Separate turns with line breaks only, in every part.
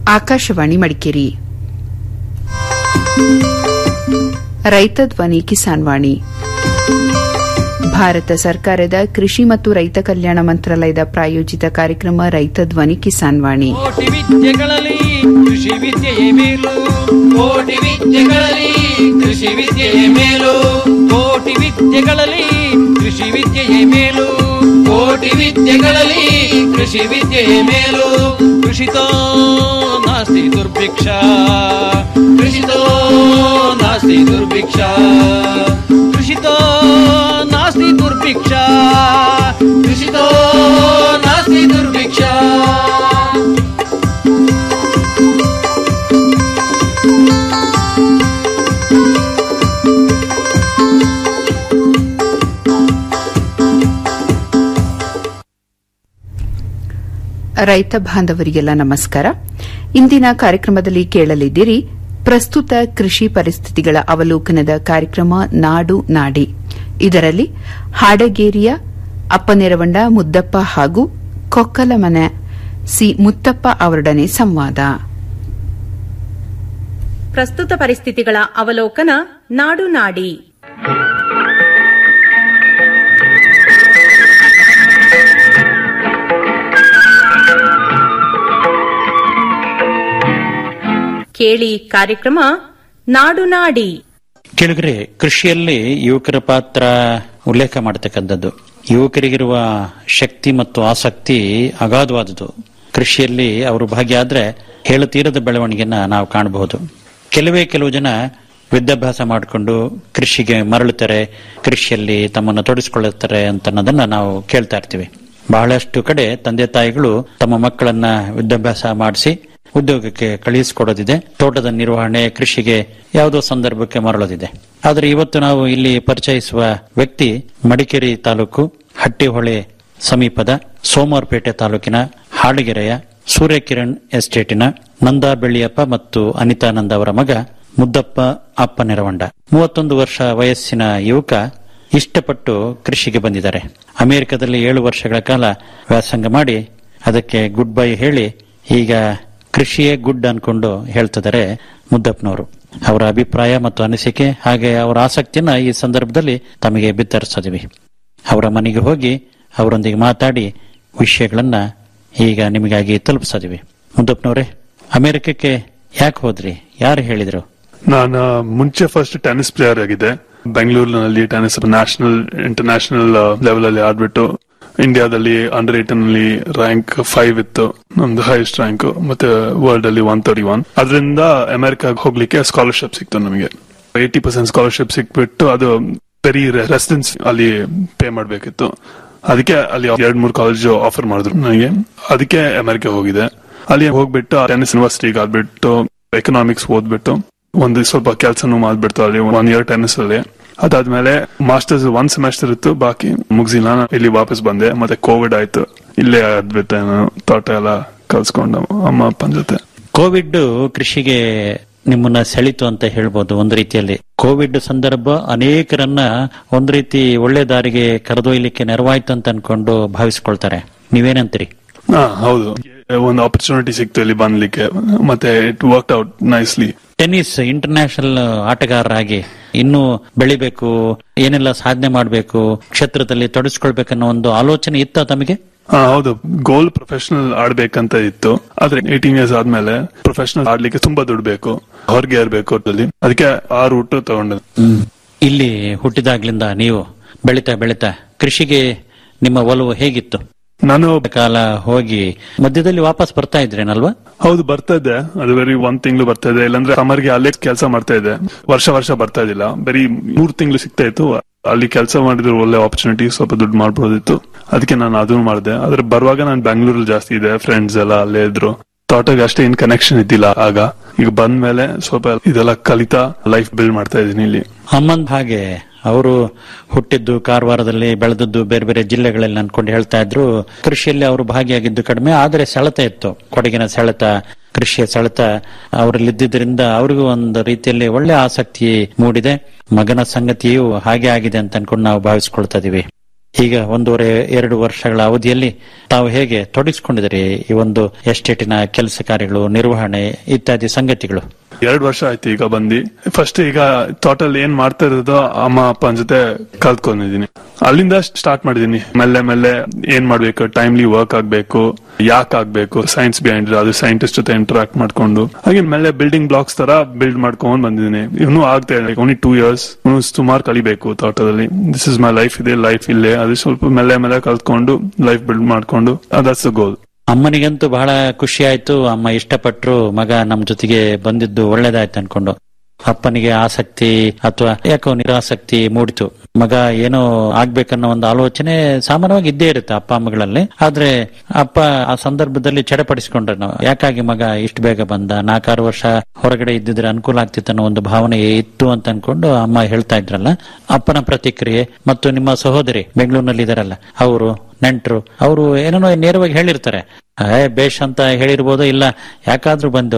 ಆಕಾಶವಾಣಿ ಮಡಿಕೇರಿ ರೈತ ಧ್ವನಿ ಕಿಸಾನ್ ವಾಣಿ ಭಾರತ ಸರ್ಕಾರದ ಕೃಷಿ ಮತ್ತು ರೈತ ಕಲ್ಯಾಣ ಮಂತ್ರಾಲಯದ ಪ್ರಾಯೋಜಿತ ಕಾರ್ಯಕ್ರಮ ರೈತ ಧ್ವನಿ ಕಿಸಾನ್ ವಾಣಿ
ಕೋಟಿ ವಿದ್ಯೆಗಳಲ್ಲಿ ಕೃಷಿ ವಿದ್ಯೆಯೇ ಮೇಲು ಕೋಟಿ ವಿದ್ಯೆಗಳಲ್ಲಿ ಕೃಷಿ ವಿದ್ಯೆಯೇ ಮೇಲು ಕೋಟಿ ವಿದ್ಯೆಗಳಲ್ಲಿ ಕೃಷಿ ವಿದ್ಯೆಯೇ ಮೇಲು ಕೋಟಿ ವಿದ್ಯೆಗಳಲ್ಲಿ ಕೃಷಿ ವಿದ್ಯೆಯೇ ಮೇಲು ಕೃಷಿತೋ ನಾಸ್ತಿ ದುರ್ಭಿಕ್ಷ ಕೃಷಿತೋ ನಾಸ್ತಿ ದುರ್ಭಿಕ್ಷ ಕೃಷಿತೋ ನಾಸ್ತಿ ದುರ್ಭಿಕ್ಷ ಕೃಷಿತೋ ನಾಸ್ತಿ ದುರ್ಭಿಕ್ಷ
ರೈತ ಬಾಂಧವರಿಗೆಲ್ಲ ನಮಸ್ಕಾರ ಇಂದಿನ ಕಾರ್ಯಕ್ರಮದಲ್ಲಿ ಕೇಳಲಿದ್ದೀರಿ ಪ್ರಸ್ತುತ ಕೃಷಿ ಪರಿಸ್ಥಿತಿಗಳ ಅವಲೋಕನದ ಕಾರ್ಯಕ್ರಮ ನಾಡು ನಾಡಿ ಇದರಲ್ಲಿ ಹಾಡಗೇರಿಯ ಅಪ್ಪನೆರವಂಡ ಮುದ್ದಪ್ಪ ಹಾಗೂ ಕೊಕ್ಕಲಮನೆ ಸಿ ಮುತ್ತಪ್ಪ ಅವರೊಡನೆ ಸಂವಾದ
ಪ್ರಸ್ತುತ ಪರಿಸ್ಥಿತಿಗಳ ಅವಲೋಕನ ನಾಡು ನಾಡಿ ಕೇಳಿ ಕಾರ್ಯಕ್ರಮ ನಾಡು ನಾಡಿ
ಕೆಳಗರೆ ಕೃಷಿಯಲ್ಲಿ ಯುವಕರ ಪಾತ್ರ ಉಲ್ಲೇಖ ಮಾಡತಕ್ಕಂಥದ್ದು ಯುವಕರಿಗಿರುವ ಶಕ್ತಿ ಮತ್ತು ಆಸಕ್ತಿ ಅಗಾಧವಾದುದು ಕೃಷಿಯಲ್ಲಿ ಅವರು ಭಾಗಿಯಾದ್ರೆ ಹೇಳುತ್ತೀರದ ಬೆಳವಣಿಗೆನ ನಾವು ಕಾಣಬಹುದು ಕೆಲವೇ ಕೆಲವು ಜನ ವಿದ್ಯಾಭ್ಯಾಸ ಮಾಡಿಕೊಂಡು ಕೃಷಿಗೆ ಮರಳುತ್ತಾರೆ ಕೃಷಿಯಲ್ಲಿ ತಮ್ಮನ್ನು ತೊಡಗಿಸಿಕೊಳ್ಳುತ್ತಾರೆ ಅಂತ ಅನ್ನೋದನ್ನ ನಾವು ಕೇಳ್ತಾ ಇರ್ತೀವಿ ಬಹಳಷ್ಟು ಕಡೆ ತಂದೆ ತಾಯಿಗಳು ತಮ್ಮ ಮಕ್ಕಳನ್ನ ವಿದ್ಯಾಭ್ಯಾಸ ಮಾಡಿಸಿ ಉದ್ಯೋಗಕ್ಕೆ ಕಳುಹಿಸಿಕೊಡೋದಿದೆ ತೋಟದ ನಿರ್ವಹಣೆ ಕೃಷಿಗೆ ಯಾವುದೋ ಸಂದರ್ಭಕ್ಕೆ ಮರಳೋದಿದೆ ಆದರೆ ಇವತ್ತು ನಾವು ಇಲ್ಲಿ ಪರಿಚಯಿಸುವ ವ್ಯಕ್ತಿ ಮಡಿಕೇರಿ ತಾಲೂಕು ಹಟ್ಟಿಹೊಳೆ ಸಮೀಪದ ಸೋಮವಾರಪೇಟೆ ತಾಲೂಕಿನ ಹಾಳಗೆರೆಯ ಸೂರ್ಯಕಿರಣ್ ಎಸ್ಟೇಟಿನ ನಂದಾ ಬೆಳ್ಳಿಯಪ್ಪ ಮತ್ತು ಅನಿತಾನಂದ ಅವರ ಮಗ ಮುದ್ದಪ್ಪ ಅಪ್ಪ ನೆರವಂಡ ಮೂವತ್ತೊಂದು ವರ್ಷ ವಯಸ್ಸಿನ ಯುವಕ ಇಷ್ಟಪಟ್ಟು ಕೃಷಿಗೆ ಬಂದಿದ್ದಾರೆ ಅಮೆರಿಕದಲ್ಲಿ ಏಳು ವರ್ಷಗಳ ಕಾಲ ವ್ಯಾಸಂಗ ಮಾಡಿ ಅದಕ್ಕೆ ಗುಡ್ ಬೈ ಹೇಳಿ ಈಗ ಕೃಷಿಯೇ ಗುಡ್ ಅನ್ಕೊಂಡು ಹೇಳ್ತಿದ್ದಾರೆ ಮುದ್ದಪ್ಪನವರು ಅವರ ಅಭಿಪ್ರಾಯ ಮತ್ತು ಅನಿಸಿಕೆ ಹಾಗೆ ಅವರ ಆಸಕ್ತಿಯನ್ನ ಈ ಸಂದರ್ಭದಲ್ಲಿ ತಮಗೆ ಬಿತ್ತರಿಸಿದ್ವಿ ಅವರ ಮನೆಗೆ ಹೋಗಿ ಅವರೊಂದಿಗೆ ಮಾತಾಡಿ ವಿಷಯಗಳನ್ನ ಈಗ ನಿಮಗಾಗಿ ತಲುಪಿಸಿದ್ವಿ ಮುದ್ದಪ್ಪನವರೇ ಅಮೆರಿಕಕ್ಕೆ ಯಾಕೆ ಹೋದ್ರಿ ಯಾರು ಹೇಳಿದ್ರು
ನಾನು ಮುಂಚೆ ಫಸ್ಟ್ ಟೆನ್ನಿಸ್ ಪ್ಲೇಯರ್ ಆಗಿದೆ ಬೆಂಗಳೂರಿನಲ್ಲಿ ಟೆನ್ನಿಸ್ ನ್ಯಾಷನಲ್ ಇಂಟರ್ನ್ಯಾಷನಲ್ ಲೆವೆಲ್ ಅಲ್ಲಿ ಆಡ್ಬಿಟ್ಟು ಇಂಡಿಯಾದಲ್ಲಿ ಅಂಡರ್ ಏಟನ್ ಅಲ್ಲಿ ರ್ಯಾಂಕ್ ಫೈವ್ ಇತ್ತು ನಮ್ದು ಹೈಯೆಸ್ಟ್ ರ್ಯಾಂಕ್ ಮತ್ತೆ ವರ್ಲ್ಡ್ ಅಲ್ಲಿ ಒನ್ ತರ್ಟಿ ಒನ್ ಅದರಿಂದ ಅಮೆರಿಕ ಹೋಗ್ಲಿಕ್ಕೆ ಸ್ಕಾಲರ್ಶಿಪ್ ಸಿಕ್ತು ನಮಗೆ ಏಯ್ಟಿ ಪರ್ಸೆಂಟ್ ಸ್ಕಾಲರ್ಶಿಪ್ ಸಿಕ್ಬಿಟ್ಟು ಅದು ವೆರಿ ರೆಸಿಡೆನ್ಸ್ ಅಲ್ಲಿ ಪೇ ಮಾಡ್ಬೇಕಿತ್ತು ಅದಕ್ಕೆ ಅಲ್ಲಿ ಎರಡ್ ಮೂರು ಕಾಲೇಜ್ ಆಫರ್ ಮಾಡಿದ್ರು ನನಗೆ ಅದಕ್ಕೆ ಅಮೆರಿಕ ಹೋಗಿದೆ ಅಲ್ಲಿ ಹೋಗ್ಬಿಟ್ಟು ಟೆನ್ನಿಸ್ ಯೂನಿವರ್ಸಿಟಿಗೆ ಆದ್ಬಿಟ್ಟು ಎಕನಾಮಿಕ್ಸ್ ಓದ್ಬಿಟ್ಟು ಒಂದು ಸ್ವಲ್ಪ ಕೆಲಸನೂ ಮಾಡ್ಬಿಡ್ತು ಅಲ್ಲಿ ಒನ್ ಇಯರ್ ಟೆನ್ನಿಸ್ ಅಲ್ಲಿ ಅದಾದ್ಮೇಲೆ ಮಾಸ್ಟರ್ಸ್ ಒಂದ್ ಸೆಮೆಸ್ಟರ್ ಇತ್ತು ಬಾಕಿ ಮುಗಿಸಿಲ್ಲ ನಾನು ಇಲ್ಲಿ ವಾಪಸ್ ಬಂದೆ ಮತ್ತೆ ಕೋವಿಡ್ ಆಯ್ತು ಇಲ್ಲೇ ಆದ್ಬಿಟ್ಟೆ ನಾನು ತೋಟ ಎಲ್ಲ ಕಲ್ಸ್ಕೊಂಡು ಅಮ್ಮ ಅಪ್ಪನ ಜೊತೆ
ಕೋವಿಡ್ ಕೃಷಿಗೆ ನಿಮ್ಮನ್ನ ಸೆಳಿತು ಅಂತ ಹೇಳ್ಬೋದು ಒಂದು ರೀತಿಯಲ್ಲಿ ಕೋವಿಡ್ ಸಂದರ್ಭ ಅನೇಕರನ್ನ ಒಂದು ರೀತಿ ಒಳ್ಳೆ ದಾರಿಗೆ ಕರೆದೊಯ್ಲಿಕ್ಕೆ ನೆರವಾಯ್ತು ಅಂತ ಅನ್ಕೊಂಡು ಭಾವಿಸ್ಕೊಳ್ತಾರೆ ನೀವೇನಂತೀರಿ
ಹಾ ಹೌದು ಒಂದು ಆಪರ್ಚುನಿಟಿ ಸಿಕ್ತು ಇಲ್ಲಿ ಬಂದ್ಲಿಕ್ಕೆ ಮತ್ತೆ it work out nicely
tennis international ಆಟಗಾರರಾಗಿ ಇನ್ನೂ ಬೆಳಿಬೇಕು ಏನೆಲ್ಲ ಸಾಧನೆ ಮಾಡಬೇಕು ಕ್ಷೇತ್ರದಲ್ಲಿ ತೊಡಗಿಸ್ಕೊಳ್ಬೇಕನ್ನೋ ಒಂದು ಆಲೋಚನೆ ಇತ್ತ ತಮಗೆ
ಹಾ ಹೌದು ಗೋಲ್ ಪ್ರೊಫೆಷನಲ್ ಆಡ್ಬೇಕಂತ ಇತ್ತು ಆದ್ರೆ ಏಟೀನ್ ಇಯರ್ಸ್ ಆದ್ಮೇಲೆ ಪ್ರೊಫೆಷನಲ್ ಆಡ್ಲಿಕ್ಕೆ ತುಂಬಾ ದುಡ್ಡು ಬೇಕು ಹೊರಗೆ ಇರ್ಬೇಕು ಅಲ್ಲಿ ಅದಕ್ಕೆ ಆ ರೂಟ್ ತಗೊಂಡೆ
ಇಲ್ಲಿ ಹುಟ್ಟಿದಾಗ್ಲಿಂದ ನೀವು ಬೆಳಿತಾ ಬೆಳಿತಾ ಕೃಷಿಗೆ ನಿಮ್ಮ ಒಲವು ಹೇಗಿತ್ತು
ನಾನು
ಕಾಲ ಹೋಗಿ ಮಧ್ಯದಲ್ಲಿ ವಾಪಸ್ ಬರ್ತಾ ಇದ್ರೇನಲ್ವಾ
ಹೌದು ಬರ್ತಾ ಇದ್ದೆ ಅದು ಬರೀ ಒಂದ್ ತಿಂಗಳು ಬರ್ತಾ ಇದೆ ಇಲ್ಲಾಂದ್ರೆ ಸಮರ್ಗೆ ಅಲ್ಲೇ ಕೆಲಸ ಮಾಡ್ತಾ ಇದ್ದೆ ವರ್ಷ ವರ್ಷ ಬರ್ತಾ ಇದ್ದಿಲ್ಲ ಬರೀ ಮೂರ್ ತಿಂಗಳು ಸಿಗ್ತಾ ಇತ್ತು ಅಲ್ಲಿ ಕೆಲಸ ಮಾಡಿದ್ರೆ ಒಳ್ಳೆ ಆಪರ್ಚುನಿಟಿ ಸ್ವಲ್ಪ ದುಡ್ಡು ಮಾಡ್ಬೋದಿತ್ತು ಅದಕ್ಕೆ ನಾನು ಅದನ್ನು ಮಾಡಿದೆ ಆದ್ರೆ ಬರುವಾಗ ನಾನು ಬೆಂಗಳೂರಲ್ಲಿ ಜಾಸ್ತಿ ಇದೆ ಫ್ರೆಂಡ್ಸ್ ಎಲ್ಲ ಅಲ್ಲೇ ಇದ್ರು ತೋಟಗೆ ಅಷ್ಟೇ ಇನ್ ಕನೆಕ್ಷನ್ ಇದ್ದಿಲ್ಲ ಆಗ ಈಗ ಬಂದ್ಮೇಲೆ ಸ್ವಲ್ಪ ಇದೆಲ್ಲ ಕಲಿತಾ ಲೈಫ್ ಬಿಲ್ಡ್ ಮಾಡ್ತಾ ಇದೀನಿ ಇಲ್ಲಿ
ಅಮ್ಮಂದ್ ಹಾಗೆ ಅವರು ಹುಟ್ಟಿದ್ದು ಕಾರವಾರದಲ್ಲಿ ಬೆಳೆದದ್ದು ಬೇರೆ ಬೇರೆ ಜಿಲ್ಲೆಗಳಲ್ಲಿ ಅನ್ಕೊಂಡು ಹೇಳ್ತಾ ಇದ್ರು ಕೃಷಿಯಲ್ಲಿ ಅವರು ಭಾಗಿಯಾಗಿದ್ದು ಕಡಿಮೆ ಆದರೆ ಸೆಳೆತ ಇತ್ತು ಕೊಡಗಿನ ಸೆಳೆತ ಕೃಷಿಯ ಸೆಳೆತ ಅವರಲ್ಲಿದ್ದರಿಂದ ಅವರಿಗೂ ಒಂದು ರೀತಿಯಲ್ಲಿ ಒಳ್ಳೆ ಆಸಕ್ತಿ ಮೂಡಿದೆ ಮಗನ ಸಂಗತಿಯು ಹಾಗೆ ಆಗಿದೆ ಅಂತ ಅನ್ಕೊಂಡು ನಾವು ಭಾವಿಸ್ಕೊಳ್ತಾ ಇದೀವಿ ಈಗ ಒಂದೂವರೆ ಎರಡು ವರ್ಷಗಳ ಅವಧಿಯಲ್ಲಿ ತಾವು ಹೇಗೆ ತೊಡಗಿಸಿಕೊಂಡಿದ್ದೀರಿ ಈ ಒಂದು ಎಸ್ಟೇಟಿನ ಕೆಲಸ ಕಾರ್ಯಗಳು ನಿರ್ವಹಣೆ ಇತ್ಯಾದಿ ಸಂಗತಿಗಳು
ಎರಡ್ ವರ್ಷ ಆಯ್ತು ಈಗ ಬಂದಿ ಫಸ್ಟ್ ಈಗ ಟೋಟಲ್ ಏನ್ ಮಾಡ್ತಾ ಇರೋದು ಅಮ್ಮ ಅಪ್ಪನ ಜೊತೆ ಕಲ್ತ್ಕೊಂಡಿದೀನಿ ಅಲ್ಲಿಂದ ಸ್ಟಾರ್ಟ್ ಮಾಡಿದೀನಿ ಮೆಲ್ಲೆ ಮೆಲ್ಲೆ ಏನ್ ಮಾಡ್ಬೇಕು ಟೈಮ್ಲಿ ವರ್ಕ್ ಆಗ್ಬೇಕು ಯಾಕೆ ಆಗ್ಬೇಕು ಸೈನ್ಸ್ ಬಿಹೈಂಡ್ ಅದು ಸೈಂಟಿಸ್ಟ್ ಜೊತೆ ಇಂಟರಾಕ್ಟ್ ಮಾಡ್ಕೊಂಡು ಹಾಗೆ ಮೆಲ್ಲೆ ಬಿಲ್ಡಿಂಗ್ ಬ್ಲಾಕ್ಸ್ ತರ ಬಿಲ್ಡ್ ಮಾಡ್ಕೊಂಡ್ ಬಂದಿದ್ದೀನಿ ಇನ್ನೂ ಆಗ್ತಾ ಇದೆ ಓನ್ಲಿ ಟೂ ಇಯರ್ಸ್ ಇನ್ನೂ ಸುಮಾರು ಕಲಿಬೇಕು ತೋಟದಲ್ಲಿ ದಿಸ್ ಇಸ್ ಮೈ ಲೈಫ್ ಇದೆ ಲೈಫ್ ಇಲ್ಲೇ ಅದು ಸ್ವಲ್ಪ ಮೆಲ್ಲೆ ಮೆಲ್ಲೆ ಕಲ್ತ್ಕೊಂಡು ಲೈಫ್ ಬಿಲ್ಡ್ ಮಾಡ್ಕೊಂಡು ದಟ್ಸ್ ಗೋಲ್
ಅಮ್ಮನಿಗಂತೂ ಬಹಳ ಖುಷಿ ಆಯ್ತು ಅಮ್ಮ ಇಷ್ಟಪಟ್ರು ಮಗ ನಮ್ ಜೊತೆಗೆ ಬಂದಿದ್ದು ಒಳ್ಳೇದಾಯ್ತು ಅನ್ಕೊಂಡು ಅಪ್ಪನಿಗೆ ಆಸಕ್ತಿ ಅಥವಾ ಯಾಕೋ ನಿರಾಸಕ್ತಿ ಮೂಡಿತು ಮಗ ಏನೋ ಆಗ್ಬೇಕನ್ನೋ ಒಂದು ಆಲೋಚನೆ ಸಾಮಾನ್ಯವಾಗಿ ಇದ್ದೇ ಇರುತ್ತೆ ಅಪ್ಪ ಅಮ್ಮಗಳಲ್ಲಿ ಆದ್ರೆ ಅಪ್ಪ ಆ ಸಂದರ್ಭದಲ್ಲಿ ಚಡಪಡಿಸಿಕೊಂಡ್ರೆ ನಾವು ಯಾಕಾಗಿ ಮಗ ಇಷ್ಟು ಬೇಗ ಬಂದ ನಾಲ್ಕಾರು ವರ್ಷ ಹೊರಗಡೆ ಇದ್ದಿದ್ರೆ ಅನುಕೂಲ ಆಗ್ತಿತ್ತು ಅನ್ನೋ ಒಂದು ಭಾವನೆ ಇತ್ತು ಅಂತ ಅನ್ಕೊಂಡು ಅಮ್ಮ ಹೇಳ್ತಾ ಇದ್ರಲ್ಲ ಅಪ್ಪನ ಪ್ರತಿಕ್ರಿಯೆ ಮತ್ತು ನಿಮ್ಮ ಸಹೋದರಿ ಬೆಂಗಳೂರಿನಲ್ಲಿ ಇದಾರಲ್ಲ ಅವರು ನೆಂಟರು ಅವರು ಏನೇನೋ ನೇರವಾಗಿ ಹೇಳಿರ್ತಾರೆ ಏ ಬೇಷ್ ಅಂತ ಹೇಳಿರ್ಬೋದು ಇಲ್ಲ ಯಾಕಾದ್ರೂ ಬಂದು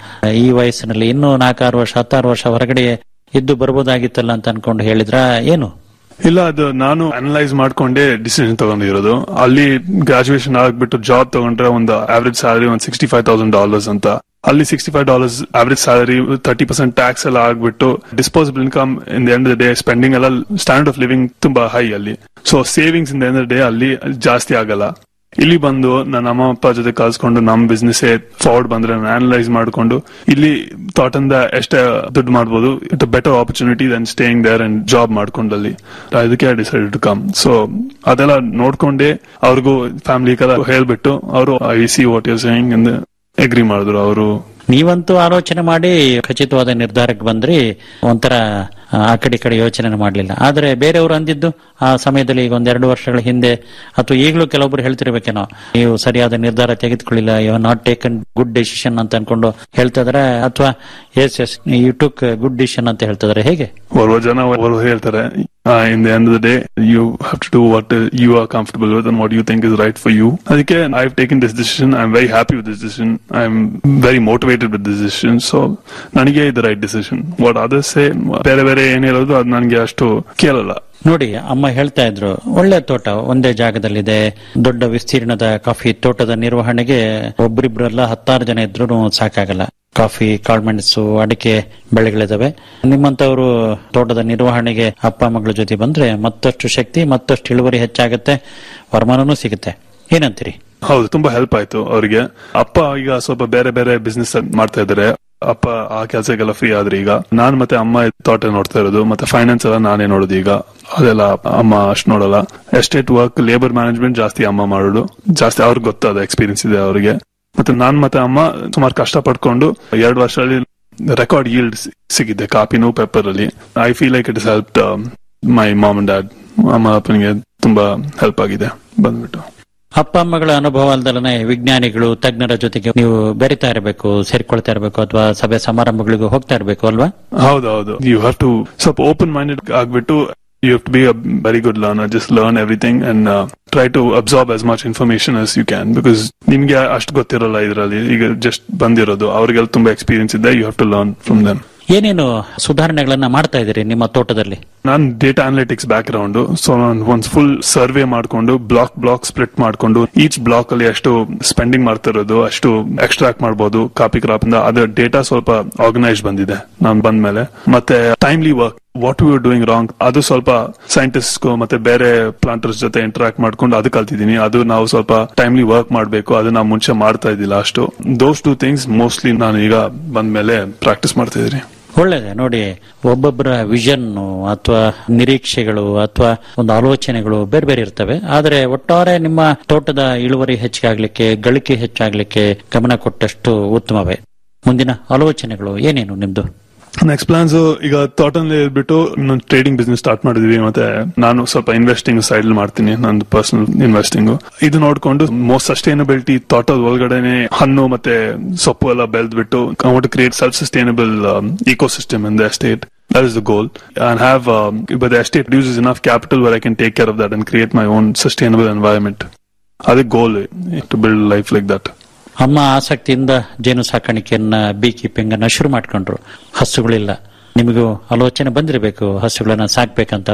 ಈ ವಯಸ್ಸಿನಲ್ಲಿ ಇನ್ನೂ ನಾಲ್ಕಾರು ವರ್ಷ ಹತ್ತಾರು ವರ್ಷ ಹೊರಗಡೆ ಇದ್ದು ಬರ್ಬೋದಾಗಿತ್ತಲ್ಲ ಅಂತ ಅನ್ಕೊಂಡು ಹೇಳಿದ್ರ ಏನು
ಇಲ್ಲ ಅದು ನಾನು ಅನಲೈಸ್ ಮಾಡ್ಕೊಂಡೇ ಡಿಸಿಷನ್ ತಗೊಂಡಿರೋದು ಅಲ್ಲಿ ಗ್ರಾಜುಯೇಷನ್ ಆಗ್ಬಿಟ್ಟು ಜಾಬ್ ತಗೊಂಡ್ರೆ ಒಂದು ಆವರೇಜ್ ಸ್ಯಾಲರಿ ಒಂದು ಸಿಕ್ಸ್ಟಿ ಫೈವ್ ತೌಸಂಡ್ ಡಾಲರ್ಸ್ ಅಂತ ಅಲ್ಲಿ sixty five dollars average salary thirty percent tax ಎಲ್ಲ ಆಗ್ಬಿಟ್ಟು disposable income in the end day spending ಎಲ್ಲ ಸ್ಟ್ಯಾಂಡರ್ಡ್ ಆಫ್ ಲಿವಿಂಗ್ ತುಂಬಾ ಹೈ ಅಲ್ಲಿ so savings in the end day ಅಲ್ಲಿ ಜಾಸ್ತಿ ಆಗಲ್ಲ ಇಲ್ಲಿ ಬಂದು ನನ್ನ ಅಮ್ಮ ಅಪ್ಪ ಜೊತೆ ಕಲ್ಸ್ಕೊಂಡು ನಮ್ ಬಿಸ್ನೆಸ್ ಫಾರ್ವರ್ಡ್ ಬಂದ್ರೆ ಅನಲೈಸ್ ಮಾಡ್ಕೊಂಡು ಇಲ್ಲಿ ತೋಟದಿಂದ ಎಷ್ಟೇ ದುಡ್ಡು ಮಾಡ್ಬೋದು it better opportunity than staying there and job ಮಾಡ್ಕೊಂಡಲ್ಲಿ ಅದಕ್ಕೆ I decide to come so ಅದೆಲ್ಲ ನೋಡ್ಕೊಂಡೆ ಅವ್ರಿಗೂ ಫ್ಯಾಮಿಲಿ ಕಲ ಹೇಳ್ಬಿಟ್ಟು ಅವರು I see what you saying ಎಂದು ಎಗ್ರಿ ಮಾಡಿದ್ರು ಅವರು
ನೀವಂತೂ ಆಲೋಚನೆ ಮಾಡಿ ಖಚಿತವಾದ ನಿರ್ಧಾರಕ್ಕೆ ಬಂದ್ರಿ ಒಂಥರ ಆ ಕಡೆ ಈ ಕಡೆ ಯೋಚನೆ ಮಾಡಲಿಲ್ಲ ಆದ್ರೆ ಬೇರೆಯವರು ಅಂದಿದ್ದು ಆ ಸಮಯದಲ್ಲಿ ಈಗ ಒಂದೆರಡು ವರ್ಷಗಳ ಹಿಂದೆ ಅಥವಾ ಈಗಲೂ ಕೆಲವೊಬ್ರು ಹೇಳ್ತಿರ್ಬೇಕೇನೋ ನೀವು ಸರಿಯಾದ ನಿರ್ಧಾರ ತೆಗೆದುಕೊಳ್ಳಿಲ್ಲ you not taken good decision ಅಂತ ಅನ್ಕೊಂಡು ಹೇಳ್ತಾ ಇದಾರೆ ಅಥವಾ yes yes you took good decision ಅಂತ ಹೇಳ್ತಾ ಇದಾರೆ ಹೇಗೆ
ಓರ್ವ ಜನ ಅವರು ಹೇಳ್ತಾರೆ in the end the day you have to do what you are comfortable with and what you think is right for you ಅದಕ್ಕೆ I have taken this decision I am very happy with this decision I am very motivated with this decision so ನನಗೆ ಇದು right decision what others ಬೇರೆ ಬೇರೆ ಏನ್ ಹೇಳೋದು ಅದು ನನಗೆ ಅಷ್ಟು ಕೇಳಲ್ಲ
ನೋಡಿ ಅಮ್ಮ ಹೇಳ್ತಾ ಇದ್ರು ಒಳ್ಳೆ ತೋಟ ಒಂದೇ ಜಾಗದಲ್ಲಿದೆ ದೊಡ್ಡ ವಿಸ್ತೀರ್ಣದ ಕಾಫಿ ತೋಟದ ನಿರ್ವಹಣೆಗೆ ಒಬ್ಬರಿಬ್ರಲ್ಲ ಹತ್ತಾರು ಜನ ಇದ್ರು ಸಾಕಾಗಲ್ಲ ಕಾಫಿ ಕಾಳ್ಮೆಣಸು ಅಡಿಕೆ ಬೆಳೆಗಳಿದಾವೆ ನಿಮ್ಮಂತವರು ತೋಟದ ನಿರ್ವಹಣೆಗೆ ಅಪ್ಪ ಮಗಳ ಜೊತೆ ಬಂದ್ರೆ ಮತ್ತಷ್ಟು ಶಕ್ತಿ ಮತ್ತಷ್ಟು ಇಳುವರಿ ಹೆಚ್ಚಾಗುತ್ತೆ ವರಮಾನನೂ ಸಿಗುತ್ತೆ ಏನಂತೀರಿ
ಹೌದು ತುಂಬಾ ಹೆಲ್ಪ್ ಆಯ್ತು ಅವರಿಗೆ ಅಪ್ಪ ಈಗ ಸ್ವಲ್ಪ ಬೇರೆ ಬೇರೆ ಬಿಸ್ನೆಸ್ ಮಾಡ್ತಾ ಇದಾರೆ ಅಪ್ಪ ಆ ಕೆಲಸಕ್ಕೆಲ್ಲ ಫ್ರೀ ಆದ್ರೆ ಈಗ ನಾನ್ ಮತ್ತೆ ಅಮ್ಮ ತೋಟ ನೋಡ್ತಾ ಇರೋದು ಮತ್ತೆ ಫೈನಾನ್ಸ್ ಎಲ್ಲ ನಾನೇ ನೋಡೋದು ಈಗ ಅದೆಲ್ಲ ಅಮ್ಮ ಅಷ್ಟು ನೋಡಲ್ಲ ಎಸ್ಟೇಟ್ ವರ್ಕ್ ಲೇಬರ್ ಮ್ಯಾನೇಜ್ಮೆಂಟ್ ಜಾಸ್ತಿ ಅಮ್ಮ ಮಾಡೋದು ಜಾಸ್ತಿ ಅವ್ರಿಗೆ ಗೊತ್ತಾದ ಎಕ್ಸ್ಪೀರಿಯನ್ಸ್ ಇದೆ ಅವರಿಗೆ ಮತ್ತೆ ನಾನ್ ಮತ್ತೆ ಅಮ್ಮ ಸುಮಾರು ಕಷ್ಟ ಪಡ್ಕೊಂಡು ಎರಡು ವರ್ಷದಲ್ಲಿ ರೆಕಾರ್ಡ್ ಈಲ್ಡ್ ಸಿಗಿದೆ ಕಾಪಿನೂ ಪೆಪ್ಪರ್ ಅಲ್ಲಿ I feel like it is help my mom and dad ಅಮ್ಮ ಅಪ್ಪನಿಗೆ ತುಂಬಾ ಹೆಲ್ಪ್ ಆಗಿದೆ ಬಂದ್ಬಿಟ್ಟು
ಅಪ್ಪ ಅಮ್ಮಗಳ ಅನುಭವ ಅಲ್ದಲನೆ ವಿಜ್ಞಾನಿಗಳು ತಜ್ಞರ ಜೊತೆಗೆ ನೀವು ಬೆರಿತಾ ಇರಬೇಕು ಸೇರ್ಕೊಳ್ತಾ ಇರಬೇಕು ಅಥವಾ ಸಭೆ ಸಮಾರಂಭಗಳಿಗೂ ಹೋಗ್ತಾ ಇರಬೇಕು ಅಲ್ವಾ
ಹೌದೌದು ಯು ಹ್ಯಾವ್ ಟು ಸ್ವಲ್ಪ ಓಪನ್ ಮೈಂಡೆಡ್ ಆಗ್ಬಿಟ್ಟು you have to be a very good learner just learn everything and try to absorb as much information as you can because ನಿಮ್ಗೆ ಅಷ್ಟು ಗೊತ್ತಿರಲ್ಲ ಇದರಲ್ಲಿ ಈಗ ಜಸ್ಟ್ ಬಂದಿರೋದು ಅವ್ರಿಗೆಲ್ಲ ತುಂಬಾ ಎಕ್ಸ್ಪೀರಿಯನ್ಸ್ ಇದೆ you have to learn from them
ಏನೇನು ಸುಧಾರಣೆಗಳನ್ನ ಮಾಡ್ತಾ ಇದ್ದೀರಿ ನಿಮ್ಮ ತೋಟದಲ್ಲಿ
ನಾನು data analytics background so ನಾನು ಒಂದ್ ಫುಲ್ ಸರ್ವೆ ಮಾಡ್ಕೊಂಡು ಬ್ಲಾಕ್ ಬ್ಲಾಕ್ ಸ್ಪ್ಲಿಟ್ ಮಾಡ್ಕೊಂಡು ಈಚ್ ಬ್ಲಾಕ್ ಅಲ್ಲಿ ಎಷ್ಟು ಸ್ಪೆಂಡಿಂಗ್ ಮಾಡ್ತಿರೋದು ಅಷ್ಟು ಎಕ್ಸ್ಟ್ರಾಕ್ಟ್ ಮಾಡಬಹುದು ಕಾಪಿ ಕ್ರಾಪ್ ಇಂದ ಅದ್ರ ಡೇಟಾ ಸ್ವಲ್ಪ ಆರ್ಗನೈಸ್ ಬಂದಿದೆ ನಾನು ಬಂದ್ಮೇಲೆ ಮತ್ತೆ timely work what you doing wrong ಅದು ಸ್ವಲ್ಪ ಸೈಂಟಿಸ್ಟ್ ಮತ್ತೆ ಬೇರೆ ಪ್ಲಾಂಟರ್ಸ್ ಜೊತೆ ಇಂಟರಾಕ್ಟ್ ಮಾಡ್ಕೊಂಡು ಅದು ಕಲ್ತಿದ್ದೀನಿ ಅದು ನಾವು ಸ್ವಲ್ಪ ಟೈಮ್ಲಿ ವರ್ಕ್ ಮಾಡಬೇಕು ಅದು ನಾವು ಮುಂಚೆ ಮಾಡ್ತಾ ಇದ್ದಿಲ್ಲ ಅಷ್ಟು ದೋಸ್ ಟೂ ಥಿಂಗ್ಸ್ ಮೋಸ್ಟ್ಲಿ ನಾನು ಈಗ ಬಂದ್ಮೇಲೆ ಪ್ರಾಕ್ಟೀಸ್ ಮಾಡ್ತಾ ಇದ್ದೀನಿ
ಒಳ್ಳೇದೆ ನೋಡಿ ಒಬ್ಬೊಬ್ಬರ ವಿಷನ್ ಅಥವಾ ನಿರೀಕ್ಷೆಗಳು ಅಥವಾ ಒಂದು ಆಲೋಚನೆಗಳು ಬೇರೆ ಬೇರೆ ಇರ್ತವೆ ಆದರೆ ಒಟ್ಟಾರೆ ನಿಮ್ಮ ತೋಟದ ಇಳುವರಿ ಹೆಚ್ಚಾಗ್ಲಿಕ್ಕೆ ಗಳಿಕೆ ಹೆಚ್ಚಾಗ್ಲಿಕ್ಕೆ ಗಮನ ಕೊಟ್ಟಷ್ಟು ಉತ್ತಮವೇ ಮುಂದಿನ ಆಲೋಚನೆಗಳು ಏನೇನು ನಿಮ್ದು
ನೆಕ್ಸ್ಟ್ ಪ್ಲಾನ್ಸ್ ಈಗ ತೋಟದಲ್ಲಿ ಇದ್ಬಿಟ್ಟು ಇನ್ನೊಂದು ಟ್ರೇಡಿಂಗ್ ಬಿಸ್ನೆಸ್ ಸ್ಟಾರ್ಟ್ ಮಾಡಿದ್ವಿ ಮತ್ತೆ ನಾನು ಸ್ವಲ್ಪ ಇನ್ವೆಸ್ಟಿಂಗ್ ಸೈಡ್ ಮಾಡ್ತೀನಿ ನಂದು ಪರ್ಸನಲ್ ಇನ್ವೆಸ್ಟಿಂಗ್ ಇದು ನೋಡ್ಕೊಂಡು ಮೋಸ್ಟ್ ಸಸ್ಟೈನಬಿಲಿಟಿ ತೋಟದ ಒಳಗಡೆನೆ ಹಣ್ಣು ಮತ್ತೆ ಸೊಪ್ಪು ಎಲ್ಲ ಬೆಳೆದ್ಬಿಟ್ಟು want create self sustainable ecosystem in the estate That is the goal. And have, um, but the estate produces enough capital where I can take care of that and create my own sustainable environment. That's the goal eh, to build a life like that.
ಅಮ್ಮ ಆಸಕ್ತಿಯಿಂದ ಜೇನು ಸಾಕಾಣಿಕೆಯನ್ನ ಬೀ keeping ಅನ್ನ ಶುರು ಮಾಡ್ಕೊಂಡ್ರು ಹಸುಗಳಿಲ್ಲ ನಿಮಗೂ ಆಲೋಚನೆ ಬಂದಿರಬೇಕು ಹಸುಗಳನ್ನ ಸಾಕ್ಬೇಕಂತ ಅಲ್ವಾ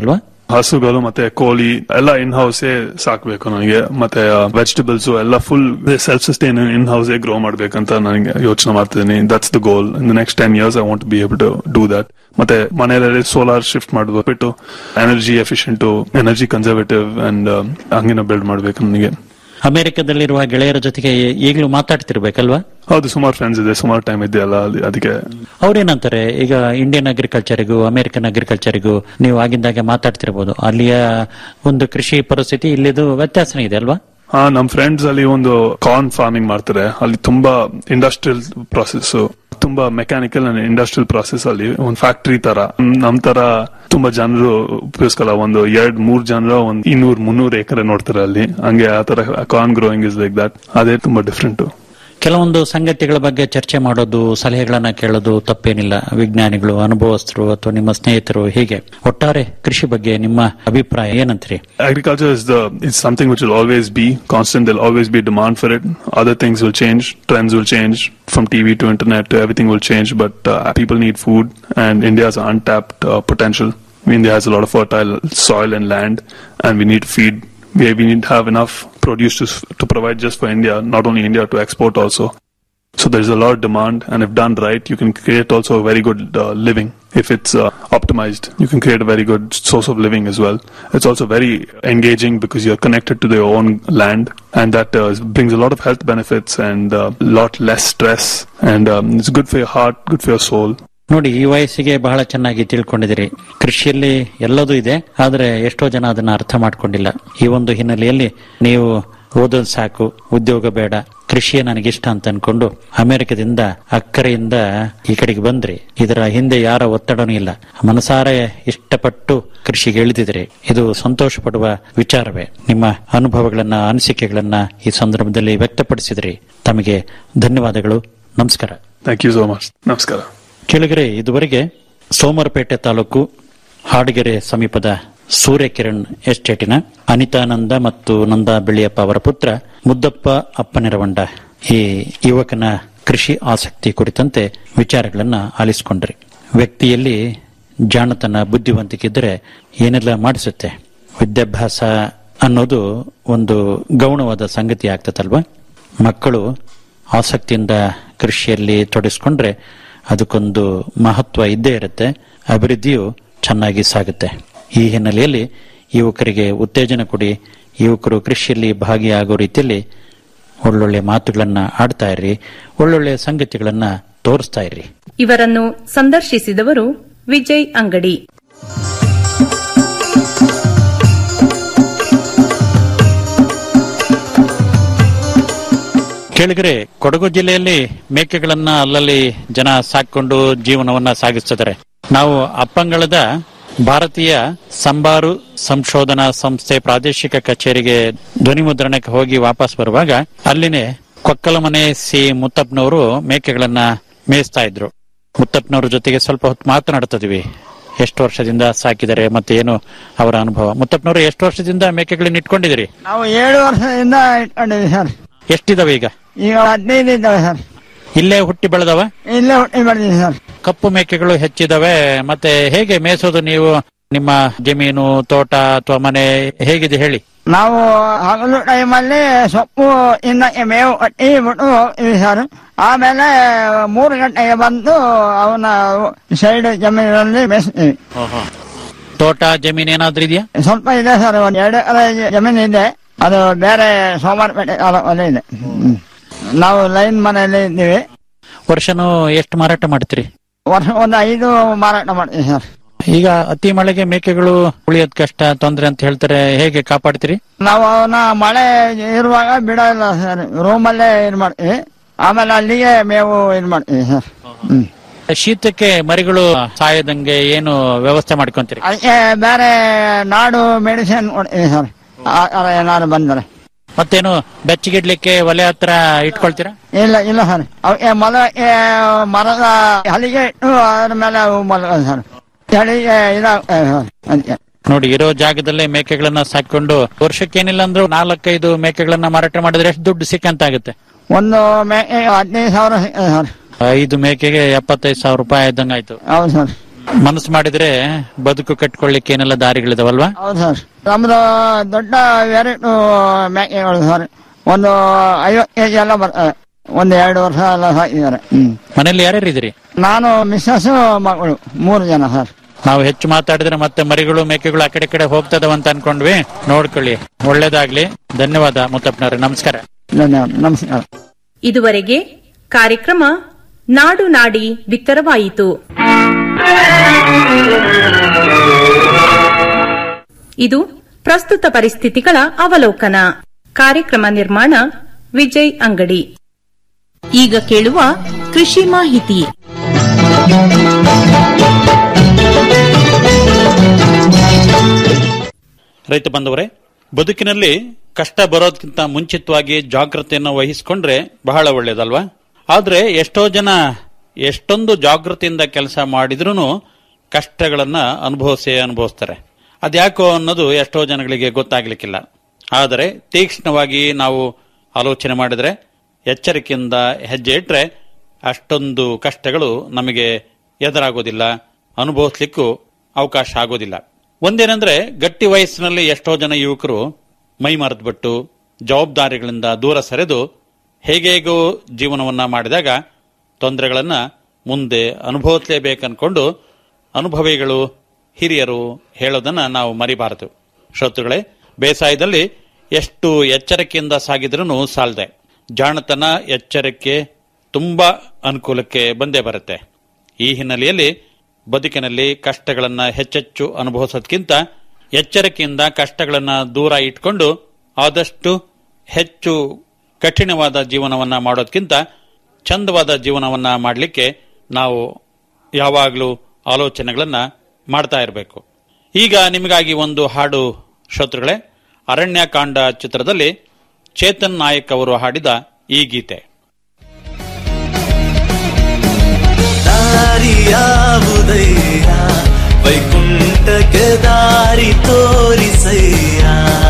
ಹಸುಗಳು ಮತ್ತೆ ಕೋಳಿ ಎಲ್ಲ ಇನ್ ಹೌಸೇ ಸಾಕ್ಬೇಕು ನನಗೆ ಮತ್ತೆ ವೆಜಿಟೇಬಲ್ಸ್ ಎಲ್ಲ ಫುಲ್ ಸೆಲ್ಫ್ ಸಸ್ಟೈನ್ ಇನ್ ಹೌಸೇ ಗ್ರೋ ಮಾಡ್ಬೇಕಂತ ನನಗೆ ಯೋಚನೆ ಮಾಡ್ತಿದ್ದೀನಿ that's the goal in the next ten years I want be able to do that ಮತ್ತೆ ಮನೆಯಲ್ಲಿ ಸೋಲಾರ್ ಶಿಫ್ಟ್ ಮಾಡ್ಬಿಟ್ಟು energy efficient energy conservative and ಹಂಗಿನ ಬಿಲ್ಡ್ ಮಾಡ್ಬೇಕು ನನಗೆ
ಅಮೆರಿಕದಲ್ಲಿರುವ ಗೆಳೆಯರ ಜೊತೆಗೆ ಈಗಲೂ ಮಾತಾಡ್ತಿರ್ಬೇಕಲ್ವಾ
ಹೌದು ಸುಮಾರು ಫ್ರೆಂಡ್ಸ್ ಇದೆ ಸುಮಾರು ಟೈಮ್ ಇದೆಯಲ್ಲ ಅಲ್ಲಿ ಅದಕ್ಕೆ
ಅವ್ರೇನಂತಾರೆ ಈಗ ಇಂಡಿಯನ್ ಅಗ್ರಿಕಲ್ಚರಿಗೂ ಅಮೆರಿಕನ್ ಅಗ್ರಿಕಲ್ಚರಿಗೂ ನೀವು ಆಗಿಂದಾಗೆ ಮಾತಾಡ್ತಿರ್ಬೋದು ಅಲ್ಲಿಯ ಒಂದು ಕೃಷಿ ಪರಿಸ್ಥಿತಿ ಇಲ್ಲಿದು ವ್ಯತ್ಯಾಸನೇ ಇದೆ ಅಲ್ವಾ
ಹಾ ನಮ್ ಫ್ರೆಂಡ್ಸ್ ಅಲ್ಲಿ ಒಂದು ಕಾರ್ನ್ ಫಾರ್ಮಿಂಗ್ ಮಾಡ್ತಾರೆ ಅಲ್ಲಿ ತುಂಬಾ ಇಂಡಸ್ಟ್ರಿಯಲ್ ಪ್ರಾಸೆಸ್ ತುಂಬಾ ಮೆಕ್ಯಾನಿಕಲ್ ಅಂಡ್ ಇಂಡಸ್ಟ್ರಿಯಲ್ ಪ್ರಾಸೆಸ್ ಅಲ್ಲಿ ಒಂದು ಫ್ಯಾಕ್ಟರಿ ತರ ನಮ್ ತರ ತುಂಬಾ ಜನರು ಉಪಯೋಗಿಸ್ಕಲ್ಲ ಒಂದು ಎರಡ್ ಮೂರ್ ಜನರು ಒಂದ್ ಇನ್ನೂರ್ ಮುನ್ನೂರ್ ಎಕರೆ ನೋಡ್ತಾರೆ ಅಲ್ಲಿ ಹಂಗೆ ಆ ತರ corn growing is like that ಅದೇ ತುಂಬಾ ಡಿಫ್ರೆಂಟ್
ಕೆಲವೊಂದು ಸಂಗತಿಗಳ ಬಗ್ಗೆ ಚರ್ಚೆ ಮಾಡೋದು ಸಲಹೆಗಳನ್ನ ಕೇಳೋದು ತಪ್ಪೇನಿಲ್ಲ ವಿಜ್ಞಾನಿಗಳು ಅನುಭವಸ್ಥರು ಅಥವಾ ನಿಮ್ಮ ಸ್ನೇಹಿತರು ಹೀಗೆ ಒಟ್ಟಾರೆ ಕೃಷಿ ಬಗ್ಗೆ ನಿಮ್ಮ ಅಭಿಪ್ರಾಯ ಏನಂತೀರಿ
agriculture is the is something which will always be constant there'll always be demand for it other things will change trends will change from tv to internet to everything will change but uh, people need food and india has untapped uh, potential india has a lot of fertile soil and land and we need to feed we, we need to have enough produce to, s- to provide just for india not only india to export also so there's a lot of demand, and if done right, you can create also a very good uh, living. If it's uh, optimized, you can create a very good source of living as well. It's also very engaging because you're connected to your own land, and that uh, brings a lot of health benefits and a lot less stress. And um, it's good for your heart, good for your soul.
ನೋಡಿ ಈ ವಯಸ್ಸಿಗೆ ಬಹಳ ಚೆನ್ನಾಗಿ ತಿಳ್ಕೊಂಡಿದ್ದೀರಿ ಕೃಷಿಯಲ್ಲಿ ಎಲ್ಲದೂ ಇದೆ ಆದ್ರೆ ಎಷ್ಟೋ ಜನ ಅದನ್ನ ಅರ್ಥ ಮಾಡ್ಕೊಂಡಿಲ್ಲ ಈ ಒಂದು ಹಿನ್ನೆಲೆಯಲ್ಲಿ ನೀವು ಓದೋದು ಸಾಕು ಉದ್ಯೋಗ ಬೇಡ ಕೃಷಿಯೇ ನನಗಿಷ್ಟ ಅಂತ ಅನ್ಕೊಂಡು ಅಮೆರಿಕದಿಂದ ಅಕ್ಕರೆಯಿಂದ ಈ ಕಡೆಗೆ ಬಂದ್ರಿ ಇದರ ಹಿಂದೆ ಯಾರ ಒತ್ತಡನೂ ಇಲ್ಲ ಮನಸಾರೆ ಇಷ್ಟಪಟ್ಟು ಕೃಷಿಗೆ ಇಳಿದಿದ್ರಿ ಇದು ಸಂತೋಷ ಪಡುವ ವಿಚಾರವೇ ನಿಮ್ಮ ಅನುಭವಗಳನ್ನ ಅನಿಸಿಕೆಗಳನ್ನ ಈ ಸಂದರ್ಭದಲ್ಲಿ ವ್ಯಕ್ತಪಡಿಸಿದ್ರಿ ತಮಗೆ ಧನ್ಯವಾದಗಳು ನಮಸ್ಕಾರ
Thank you so much. Namaskara.
ಕೆಳಗರೆ ಇದುವರೆಗೆ ಸೋಮರಪೇಟೆ ತಾಲೂಕು ಹಾಡಗೆರೆ ಸಮೀಪದ ಸೂರ್ಯಕಿರಣ್ ಎಸ್ಟೇಟಿನ ಅನಿತಾನಂದ ಮತ್ತು ನಂದಾ ಬೆಳ್ಳಿಯಪ್ಪ ಅವರ ಪುತ್ರ ಮುದ್ದಪ್ಪ ಅಪ್ಪನೆರವಂಡ ಈ ಯುವಕನ ಕೃಷಿ ಆಸಕ್ತಿ ಕುರಿತಂತೆ ವಿಚಾರಗಳನ್ನ ಆಲಿಸಿಕೊಂಡ್ರಿ ವ್ಯಕ್ತಿಯಲ್ಲಿ ಜಾಣತನ ಬುದ್ಧಿವಂತಿಕೆ ಇದ್ದರೆ ಏನೆಲ್ಲ ಮಾಡಿಸುತ್ತೆ ವಿದ್ಯಾಭ್ಯಾಸ ಅನ್ನೋದು ಒಂದು ಗೌಣವಾದ ಸಂಗತಿ ಆಗ್ತದಲ್ವಾ ಮಕ್ಕಳು ಆಸಕ್ತಿಯಿಂದ ಕೃಷಿಯಲ್ಲಿ ತೊಡಗಿಸ್ಕೊಂಡ್ರೆ ಅದಕ್ಕೊಂದು ಮಹತ್ವ ಇದ್ದೇ ಇರುತ್ತೆ ಅಭಿವೃದ್ಧಿಯು ಚೆನ್ನಾಗಿ ಸಾಗುತ್ತೆ ಈ ಹಿನ್ನೆಲೆಯಲ್ಲಿ ಯುವಕರಿಗೆ ಉತ್ತೇಜನ ಕೊಡಿ ಯುವಕರು ಕೃಷಿಯಲ್ಲಿ ಭಾಗಿಯಾಗೋ ರೀತಿಯಲ್ಲಿ ಒಳ್ಳೊಳ್ಳೆ ಮಾತುಗಳನ್ನ ಆಡ್ತಾ ಇರ್ರಿ ಒಳ್ಳೊಳ್ಳೆ ಸಂಗತಿಗಳನ್ನ ತೋರಿಸ್ತಾ ಇರ್ರಿ
ಇವರನ್ನು ಸಂದರ್ಶಿಸಿದವರು ವಿಜಯ್ ಅಂಗಡಿ
ಕೇಳಿದ್ರೆ ಕೊಡಗು ಜಿಲ್ಲೆಯಲ್ಲಿ ಮೇಕೆಗಳನ್ನ ಅಲ್ಲಲ್ಲಿ ಜನ ಸಾಕೊಂಡು ಜೀವನವನ್ನ ಸಾಗಿಸ್ತಿದ್ದಾರೆ ನಾವು ಅಪ್ಪಂಗಳದ ಭಾರತೀಯ ಸಂಬಾರು ಸಂಶೋಧನಾ ಸಂಸ್ಥೆ ಪ್ರಾದೇಶಿಕ ಕಚೇರಿಗೆ ಧ್ವನಿ ಮುದ್ರಣಕ್ಕೆ ಹೋಗಿ ವಾಪಸ್ ಬರುವಾಗ ಅಲ್ಲಿನೇ ಕೊಕ್ಕಲಮನೆ ಸಿ ಮುತ್ತಪ್ಪನವರು ಮೇಕೆಗಳನ್ನ ಮೇಯಿಸ್ತಾ ಇದ್ರು ಮುತ್ತಪ್ಪನವ್ರ ಜೊತೆಗೆ ಸ್ವಲ್ಪ ಹೊತ್ತು ಮಾತನಾಡ್ತಿದ್ವಿ ಎಷ್ಟು ವರ್ಷದಿಂದ ಸಾಕಿದ್ದಾರೆ ಮತ್ತೆ ಏನು ಅವರ ಅನುಭವ ಮುತ್ತಪ್ಪನವರು ಎಷ್ಟು ವರ್ಷದಿಂದ ಮೇಕೆಗಳನ್ನ ಇಟ್ಕೊಂಡಿದ್ದೀರಿ
ನಾವು ಏಳು ವರ್ಷದಿಂದ ಇಟ್ಕೊಂಡಿದ್ದೀವಿ ಸರ್
ಎಷ್ಟಿದಾವೆ ಈಗ
ಈಗ ಹದಿನೈದು ಇದ್ದಾವೆ ಸರ್
ಇಲ್ಲೇ ಹುಟ್ಟಿ ಬೆಳೆದವ
ಇಲ್ಲೇ ಹುಟ್ಟಿ ಬೆಳೆದಿದೆ ಸರ್
ಕಪ್ಪು ಮೇಕೆಗಳು ಹೆಚ್ಚಿದಾವೆ ಮತ್ತೆ ಹೇಗೆ ಮೇಯಿಸೋದು ನೀವು ನಿಮ್ಮ ಜಮೀನು ತೋಟ ಅಥವಾ ಮನೆ ಹೇಗಿದೆ ಹೇಳಿ
ನಾವು ಹಗಲು ಟೈಮಲ್ಲಿ ಸೊಪ್ಪು ಇನ್ನಕ್ಕೆ ಮೇವು ಕಟ್ಟಿ ಬಿಟ್ಟು ಹೋಗ್ತೀವಿ ಸರ್ ಆಮೇಲೆ ಮೂರು ಗಂಟೆಗೆ ಬಂದು ಅವನ ಸೈಡ್ ಜಮೀನಲ್ಲಿ ಮೇಯಿಸ್ತೀವಿ
ತೋಟ ಜಮೀನು ಏನಾದ್ರೂ ಇದೆಯಾ
ಸ್ವಲ್ಪ ಇದೆ ಸರ್ ಒಂದು ಎರಡು ಎಕರೆ ಜಮೀನು ಇದೆ ಅದು ಬೇರೆ ಸೋಮವಾರಪೇಟೆ ತಾಲೂಕಲ್ಲಿ ಇದೆ ಹ್ಮ್. ನಾವು ಲೈನ್ ಮನೆಯಲ್ಲಿ ಇದ್ದೀವಿ
ವರ್ಷನೂ ಎಷ್ಟು ಮಾರಾಟ ಮಾಡ್ತೀರಿ
ವರ್ಷ ಒಂದು ಐದು ಮಾರಾಟ ಮಾಡ್ತೀವಿ ಸರ್
ಈಗ ಅತಿ ಮಳೆಗೆ ಮೇಕೆಗಳು ಉಳಿಯೋದ್ ಕಷ್ಟ ತೊಂದ್ರೆ ಅಂತ ಹೇಳ್ತಾರೆ ಹೇಗೆ ಕಾಪಾಡ್ತೀರಿ
ನಾವು ಅವನ ಮಳೆ ಇರುವಾಗ ಬಿಡೋಲ್ಲ ಸರ್ ರೂಮಲ್ಲೇ ಇದು ಮಾಡ್ತೀವಿ ಆಮೇಲೆ ಅಲ್ಲಿಗೆ ಮೇವು ಇದು ಮಾಡ್ತೀವಿ ಸರ್ ಹ್ಮ್
ಶೀತಕ್ಕೆ ಮರಿಗಳು ಸಾಯದಂಗೆ ಏನು ವ್ಯವಸ್ಥೆ ಮಾಡ್ಕೊಂತೀರಿ
ಅದಕ್ಕೆ ಬೇರೆ ನಾಡು ಮೆಡಿಸಿನ್ ಕೊಡ್ತೀವಿ ಸರ್ ಆ ಥರ ಏನಾದ್ರು ಬಂದರೆ
ಮತ್ತೇನು ಬೆಚ್ಚಗಿಡ್ಲಿಕ್ಕೆ ಒಲೆ ಹತ್ರ ಇಟ್ಕೊಳ್ತೀರಾ
ಇಲ್ಲ ಇಲ್ಲ ಸರ್ ಅವಕ್ಕೆ ಮೊಲಕ್ಕೆ ಮರದ ಹಲಿಗೆ ಇಟ್ಟು ಅದ್ರ ಮೇಲೆ ಅವು ಮಲಗೋದು ಸರ್ ಚಳಿಗೆ ಇದಾಗ್ತದೆ ಸರ್ ಅದಕ್ಕೆ
ನೋಡಿ ಇರೋ ಜಾಗದಲ್ಲೇ ಮೇಕೆಗಳನ್ನ ಸಾಕೊಂಡು ವರ್ಷಕ್ಕೇನಿಲ್ಲ ಅಂದ್ರೂ ನಾಲ್ಕೈದು ಮೇಕೆಗಳನ್ನ ಮಾರಾಟ ಮಾಡಿದ್ರೆ ಎಷ್ಟು ದುಡ್ಡು ಸಿಕ್ಕಂತಾಗುತ್ತೆ
ಒಂದು ಮೇಕೆ ಹದಿನೈದು ಸಾವಿರ ಸಿಗ್ತದೆ ಸರ್
ಐದು ಮೇಕೆಗೆ ಎಪ್ಪತ್ತೈದು ಸಾವಿರ ರೂಪಾಯಿ ಇದ್ದಂಗಾಯ್ತು
ಹೌದು ಸರ್
ಮನಸ್ಸು ಮಾಡಿದ್ರೆ ಬದುಕು ಕಟ್ಕೊಳ್ಳಿಕ್ಕೆ ಏನೆಲ್ಲ ದಾರಿಗಳಿದಾವಲ್ವಾ
ಹೌದು ಸರ್ ನಮ್ದು ದೊಡ್ಡ ವೆರೈಟು ಮೇಕೆಗಳು ಸರ್ ಒಂದು ಐವತ್ತು ಕೆಜಿ ಎಲ್ಲ ಬರ್ತವೆ ಒಂದು ಎರಡು ವರ್ಷ ಎಲ್ಲ ಸಾಕಿದ್ದಾರೆ ಹ್ಮ್
ಮನೇಲಿ ಯಾರ್ಯಾರು ಇದ್ದೀರಿ
ನಾನು ಮಿಸ್ಸಸ್ ಮಕ್ಕಳು ಮೂರು ಜನ ಸರ್
ನಾವು ಹೆಚ್ಚು ಮಾತಾಡಿದ್ರೆ ಮತ್ತೆ ಮರಿಗಳು ಮೇಕೆಗಳು ಆ ಕಡೆ ಈ ಕಡೆ ಹೋಗ್ತದವ ಅಂತ ಅನ್ಕೊಂಡ್ವಿ ನೋಡ್ಕೊಳ್ಳಿ ಒಳ್ಳೇದಾಗ್ಲಿ ಧನ್ಯವಾದ ಮುತ್ತಪ್ಪನವ್ರೆ ನಮಸ್ಕಾರ
ಧನ್ಯವಾದ ನಮಸ್ಕಾರ
ಇದುವರೆಗೆ ಕಾರ್ಯಕ್ರಮ ನಾಡು ನಾಡಿ ಬಿತ್ತರವಾಯಿತು ಇದು ಪ್ರಸ್ತುತ ಪರಿಸ್ಥಿತಿಗಳ ಅವಲೋಕನ ಕಾರ್ಯಕ್ರಮ ನಿರ್ಮಾಣ ವಿಜಯ್ ಅಂಗಡಿ ಈಗ ಕೇಳುವ ಕೃಷಿ ಮಾಹಿತಿ
ರೈತ ಬಂದವರೇ ಬದುಕಿನಲ್ಲಿ ಕಷ್ಟ ಬರೋದಕ್ಕಿಂತ ಮುಂಚಿತವಾಗಿ ಜಾಗೃತಿಯನ್ನು ವಹಿಸಿಕೊಂಡ್ರೆ ಬಹಳ ಒಳ್ಳೇದಲ್ವಾ ಆದ್ರೆ ಎಷ್ಟೋ ಜನ ಎಷ್ಟೊಂದು ಜಾಗೃತಿಯಿಂದ ಕೆಲಸ ಮಾಡಿದ್ರೂ ಕಷ್ಟಗಳನ್ನ ಅನುಭವಿಸೇ ಅನುಭವಿಸ್ತಾರೆ ಅದ್ಯಾಕೋ ಅನ್ನೋದು ಎಷ್ಟೋ ಜನಗಳಿಗೆ ಗೊತ್ತಾಗ್ಲಿಕ್ಕಿಲ್ಲ ಆದರೆ ತೀಕ್ಷ್ಣವಾಗಿ ನಾವು ಆಲೋಚನೆ ಮಾಡಿದ್ರೆ ಎಚ್ಚರಿಕೆಯಿಂದ ಹೆಜ್ಜೆ ಇಟ್ರೆ ಅಷ್ಟೊಂದು ಕಷ್ಟಗಳು ನಮಗೆ ಎದುರಾಗೋದಿಲ್ಲ ಅನುಭವಿಸ್ಲಿಕ್ಕೂ ಅವಕಾಶ ಆಗೋದಿಲ್ಲ ಒಂದೇನೆಂದ್ರೆ ಗಟ್ಟಿ ವಯಸ್ಸಿನಲ್ಲಿ ಎಷ್ಟೋ ಜನ ಯುವಕರು ಮೈ ಮರೆತುಬಿಟ್ಟು ಜವಾಬ್ದಾರಿಗಳಿಂದ ದೂರ ಸರಿದು ಹೇಗೇಗೋ ಜೀವನವನ್ನ ಮಾಡಿದಾಗ ತೊಂದರೆಗಳನ್ನ ಮುಂದೆ ಅನುಭವಿಸಲೇಬೇಕನ್ಕೊಂಡು ಅನುಭವಿಗಳು ಹಿರಿಯರು ಹೇಳೋದನ್ನ ನಾವು ಮರಿಬಾರದು ಶ್ರೋತೃಗಳೇ ಬೇಸಾಯದಲ್ಲಿ ಎಷ್ಟು ಎಚ್ಚರಿಕೆಯಿಂದ ಸಾಗಿದ್ರೂ ಸಾಲದೆ ಜಾಣತನ ಎಚ್ಚರಿಕೆ ತುಂಬಾ ಅನುಕೂಲಕ್ಕೆ ಬಂದೇ ಬರುತ್ತೆ ಈ ಹಿನ್ನೆಲೆಯಲ್ಲಿ ಬದುಕಿನಲ್ಲಿ ಕಷ್ಟಗಳನ್ನ ಹೆಚ್ಚೆಚ್ಚು ಅನುಭವಿಸೋದ್ಕಿಂತ ಎಚ್ಚರಿಕೆಯಿಂದ ಕಷ್ಟಗಳನ್ನ ದೂರ ಇಟ್ಕೊಂಡು ಆದಷ್ಟು ಹೆಚ್ಚು ಕಠಿಣವಾದ ಜೀವನವನ್ನ ಮಾಡೋದ್ಕಿಂತ ಚಂದವಾದ ಜೀವನವನ್ನ ಮಾಡಲಿಕ್ಕೆ ನಾವು ಯಾವಾಗಲೂ ಆಲೋಚನೆಗಳನ್ನ ಮಾಡ್ತಾ ಇರಬೇಕು ಈಗ ನಿಮಗಾಗಿ ಒಂದು ಹಾಡು ಶ್ರೋತೃಗಳೇ ಅರಣ್ಯಕಾಂಡ ಚಿತ್ರದಲ್ಲಿ ಚೇತನ್ ನಾಯಕ್ ಅವರು ಹಾಡಿದ ಈ ಗೀತೆ
ದಾರಿಯಾವುದಯ್ಯ ವೈಕುಂಠಕ್ಕೆ ದಾರಿ ತೋರಿಸಯ್ಯ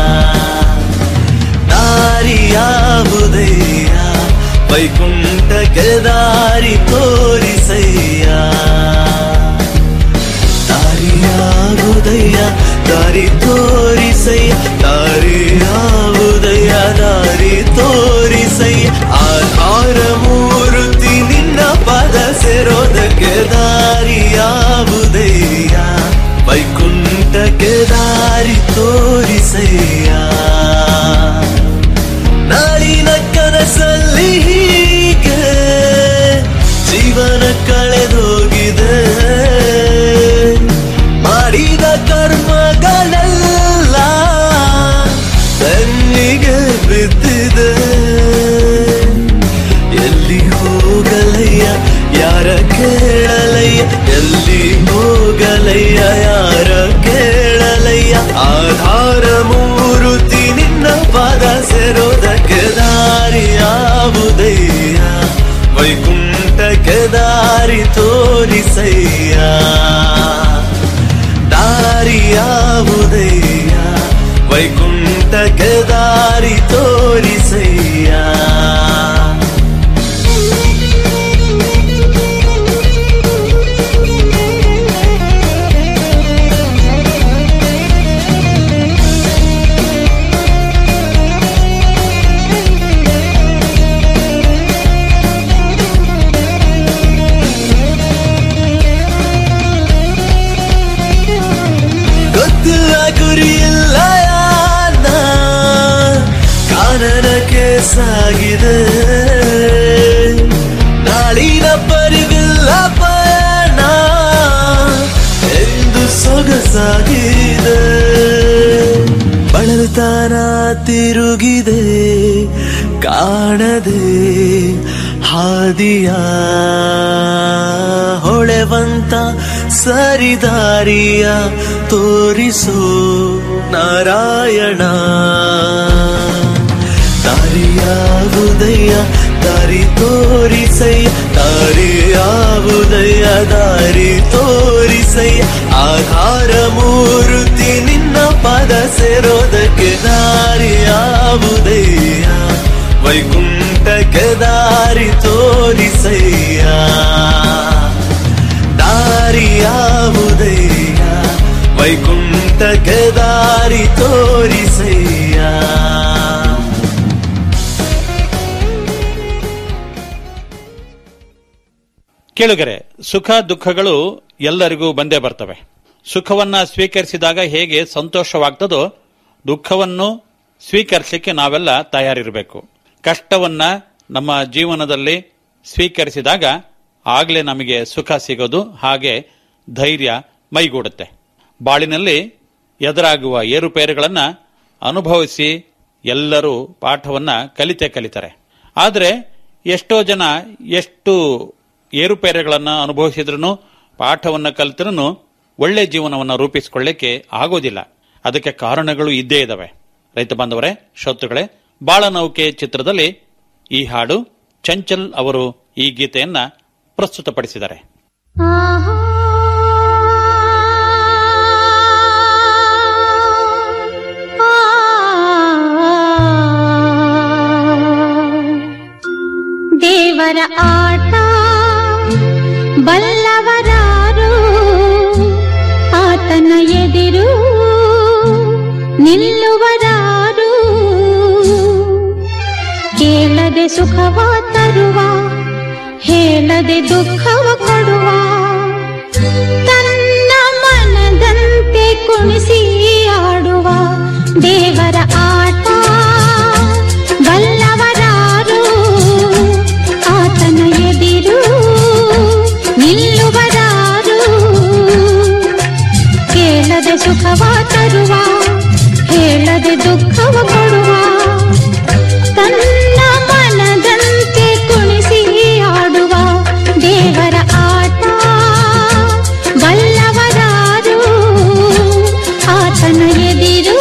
ದಾರಿಯಾವುದಯ್ಯ ವೈಕುಂಠಕ್ಕೆ ದಾರಿ ತೋರಿಸಯ್ಯ ದಾರಿಯಾವುದಯ್ಯ ದಾರಿ ತೋರಿಸಯ್ಯ ದಾರಿಯಾವುದಯ್ಯ ದಾರಿ ತೋರಿಸಯ್ಯ ಆಧಾರ ಮೂರುತಿ ನಿನ್ನ ಪದ ಸೇರೋದಕ್ಕೆ ದಾರಿಯಾವುದಯ್ಯ ವೈಕುಂಠಕ್ಕೆ ದಾರಿ ತೋರಿಸಯ್ಯ ನಾಳಿನ ಕನಸಲ್ಲಿ ಹೀಗೆ ಜೀವನ ಕಳೆದೋಗಿದೆ ಮಾಡಿದ ಕರ್ಮಗಳೆಲ್ಲ ಬೆನ್ನಿಗೆ ಬಿದ್ದಿದೆ ಎಲ್ಲಿ ಹೋಗಲಯ್ಯ ಯಾರ ಕೇಳಲಯ್ಯ ಎಲ್ಲಿ ಹೋಗಲಯ್ಯ ಯಾರ ಕೇಳಲಯ್ಯ ಆಧಾರ ಮೂರುತಿ ನಿನ್ನ ಪಾದ ಸೇರೋದಕ್ಕೆ ದಾರಿಯಾವುದಯ್ಯ ವೈಕುಂಠಕ್ಕೆ ದಾರಿ ತೋರಿಸಯ್ಯ ದಾರಿಯಾವುದಯ್ಯ ವೈಕುಂಠಕ್ಕೆ ದಾರಿ ತೋರಿಸಯ್ಯ ಗೊತ್ತಿಲ್ಲ ಗುರಿಯಿಲ್ಲ ಯಾನ ಕಾನನಕ್ಕೆ ಸಾಗಿದೆ ನಾಳಿನ ಪರಿವಿಲ್ಲ ಪಯಣ ಎಂದು ಸೊಗಸಾಗಿದೆ ಬಳಲ್ತಾನ ತಿರುಗಿದೆ ಕಾಣದೆ ಹಾದಿಯ ಹೊಳೆವಂತ ಸರಿದಾರಿಯ ತೋರಿಸೋ ನಾರಾಯಣ ದಾರಿಯಾವುದಯ್ಯ ದಾರಿ ತೋರಿಸಯ್ಯ ದಾರಿಯಾವುದಯ್ಯ ದಾರಿ ತೋರಿಸಯ್ಯ ಆಧಾರ ಮೂರುತಿ ನಿನ್ನ ಪದ ಸೇರೋದಕ್ಕೆ ದಾರಿಯಾವುದಯ್ಯ ವೈಕುಂಠಕ್ಕೆ ದಾರಿ ತೋರಿಸಯ್ಯ ದಾರಿಯಾವು
ಕೇಳುಗರೆ ಸುಖ ದುಃಖಗಳು ಎಲ್ಲರಿಗೂ ಬಂದೇ ಬರ್ತವೆ ಸುಖವನ್ನ ಸ್ವೀಕರಿಸಿದಾಗ ಹೇಗೆ ಸಂತೋಷವಾಗ್ತದೋ ದುಃಖವನ್ನು ಸ್ವೀಕರಿಸಲಿಕ್ಕೆ ನಾವೆಲ್ಲ ತಯಾರಿರಬೇಕು ಕಷ್ಟವನ್ನ ನಮ್ಮ ಜೀವನದಲ್ಲಿ ಸ್ವೀಕರಿಸಿದಾಗ ಆಗಲೇ ನಮಗೆ ಸುಖ ಸಿಗೋದು ಹಾಗೆ ಧೈರ್ಯ ಮೈಗೂಡುತ್ತೆ ಬಾಳಿನಲ್ಲಿ ಎದುರಾಗುವ ಏರುಪೇರುಗಳನ್ನ ಅನುಭವಿಸಿ ಎಲ್ಲರೂ ಪಾಠವನ್ನ ಕಲಿತೇ ಕಲಿತಾರೆ ಆದರೆ ಎಷ್ಟೋ ಜನ ಎಷ್ಟು ಏರುಪೇರುಗಳನ್ನ ಅನುಭವಿಸಿದ್ರು ಪಾಠವನ್ನ ಕಲಿತರೂ ಒಳ್ಳೆ ಜೀವನವನ್ನು ರೂಪಿಸಿಕೊಳ್ಳಿಕ್ಕೆ ಆಗೋದಿಲ್ಲ ಅದಕ್ಕೆ ಕಾರಣಗಳು ಇದ್ದೇ ಇದಾವೆ ರೈತ ಬಾಂಧವರೇ ಶ್ರೋತೃಗಳೇ ಬಾಳನೌಕೆ ಚಿತ್ರದಲ್ಲಿ ಈ ಹಾಡು ಚಂಚಲ್ ಅವರು ಈ ಗೀತೆಯನ್ನ ಪ್ರಸ್ತುತಪಡಿಸಿದ್ದಾರೆ
ದೇವರ ಆಟ ಬಲ್ಲವರಾರು ಆತನ ಎದಿರು ನಿಲ್ಲುವರಾರು ಕೇಳದೆ ಸುಖವ ತರುವ ಹೇಳದೆ ದುಃಖವ ಕೊಡುವ ತನ್ನ ಮನದಂತೆ ಕುಣಿಸಿ ಆಡುವ ದೇವರ ಆಟ ಬಲ್ಲವರಾರು ಆತನ ಎದಿರು ನಿಲ್ಲುವರಾರು ಕೇಳದೆ ಸುಖವ ತರುವ ಹೇಳದೆ ದುಃಖವ ಕೊಡುವ ತನ್ನ ಮನದಂತೆ ಕುಣಿಸಿ ಆಡುವ ದೇವರ ಆಟ ಬಲ್ಲವರಾರು ಆತನ ಎದಿರು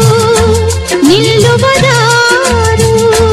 ನಿಲ್ಲುವರಾರು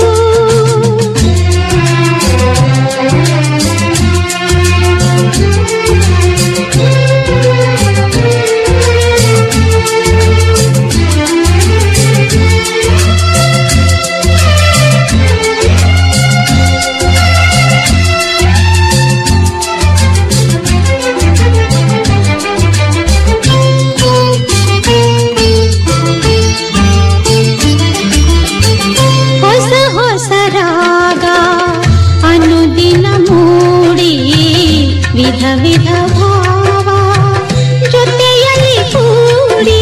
ಹೊಸ ಹೊಸ ರಾಗ ಅನುದಿನ ಮೂಡಿ ವಿಧ ವಿಧ ಭಾವ ಜೊತೆಯಲ್ಲಿ ಕೂಡಿ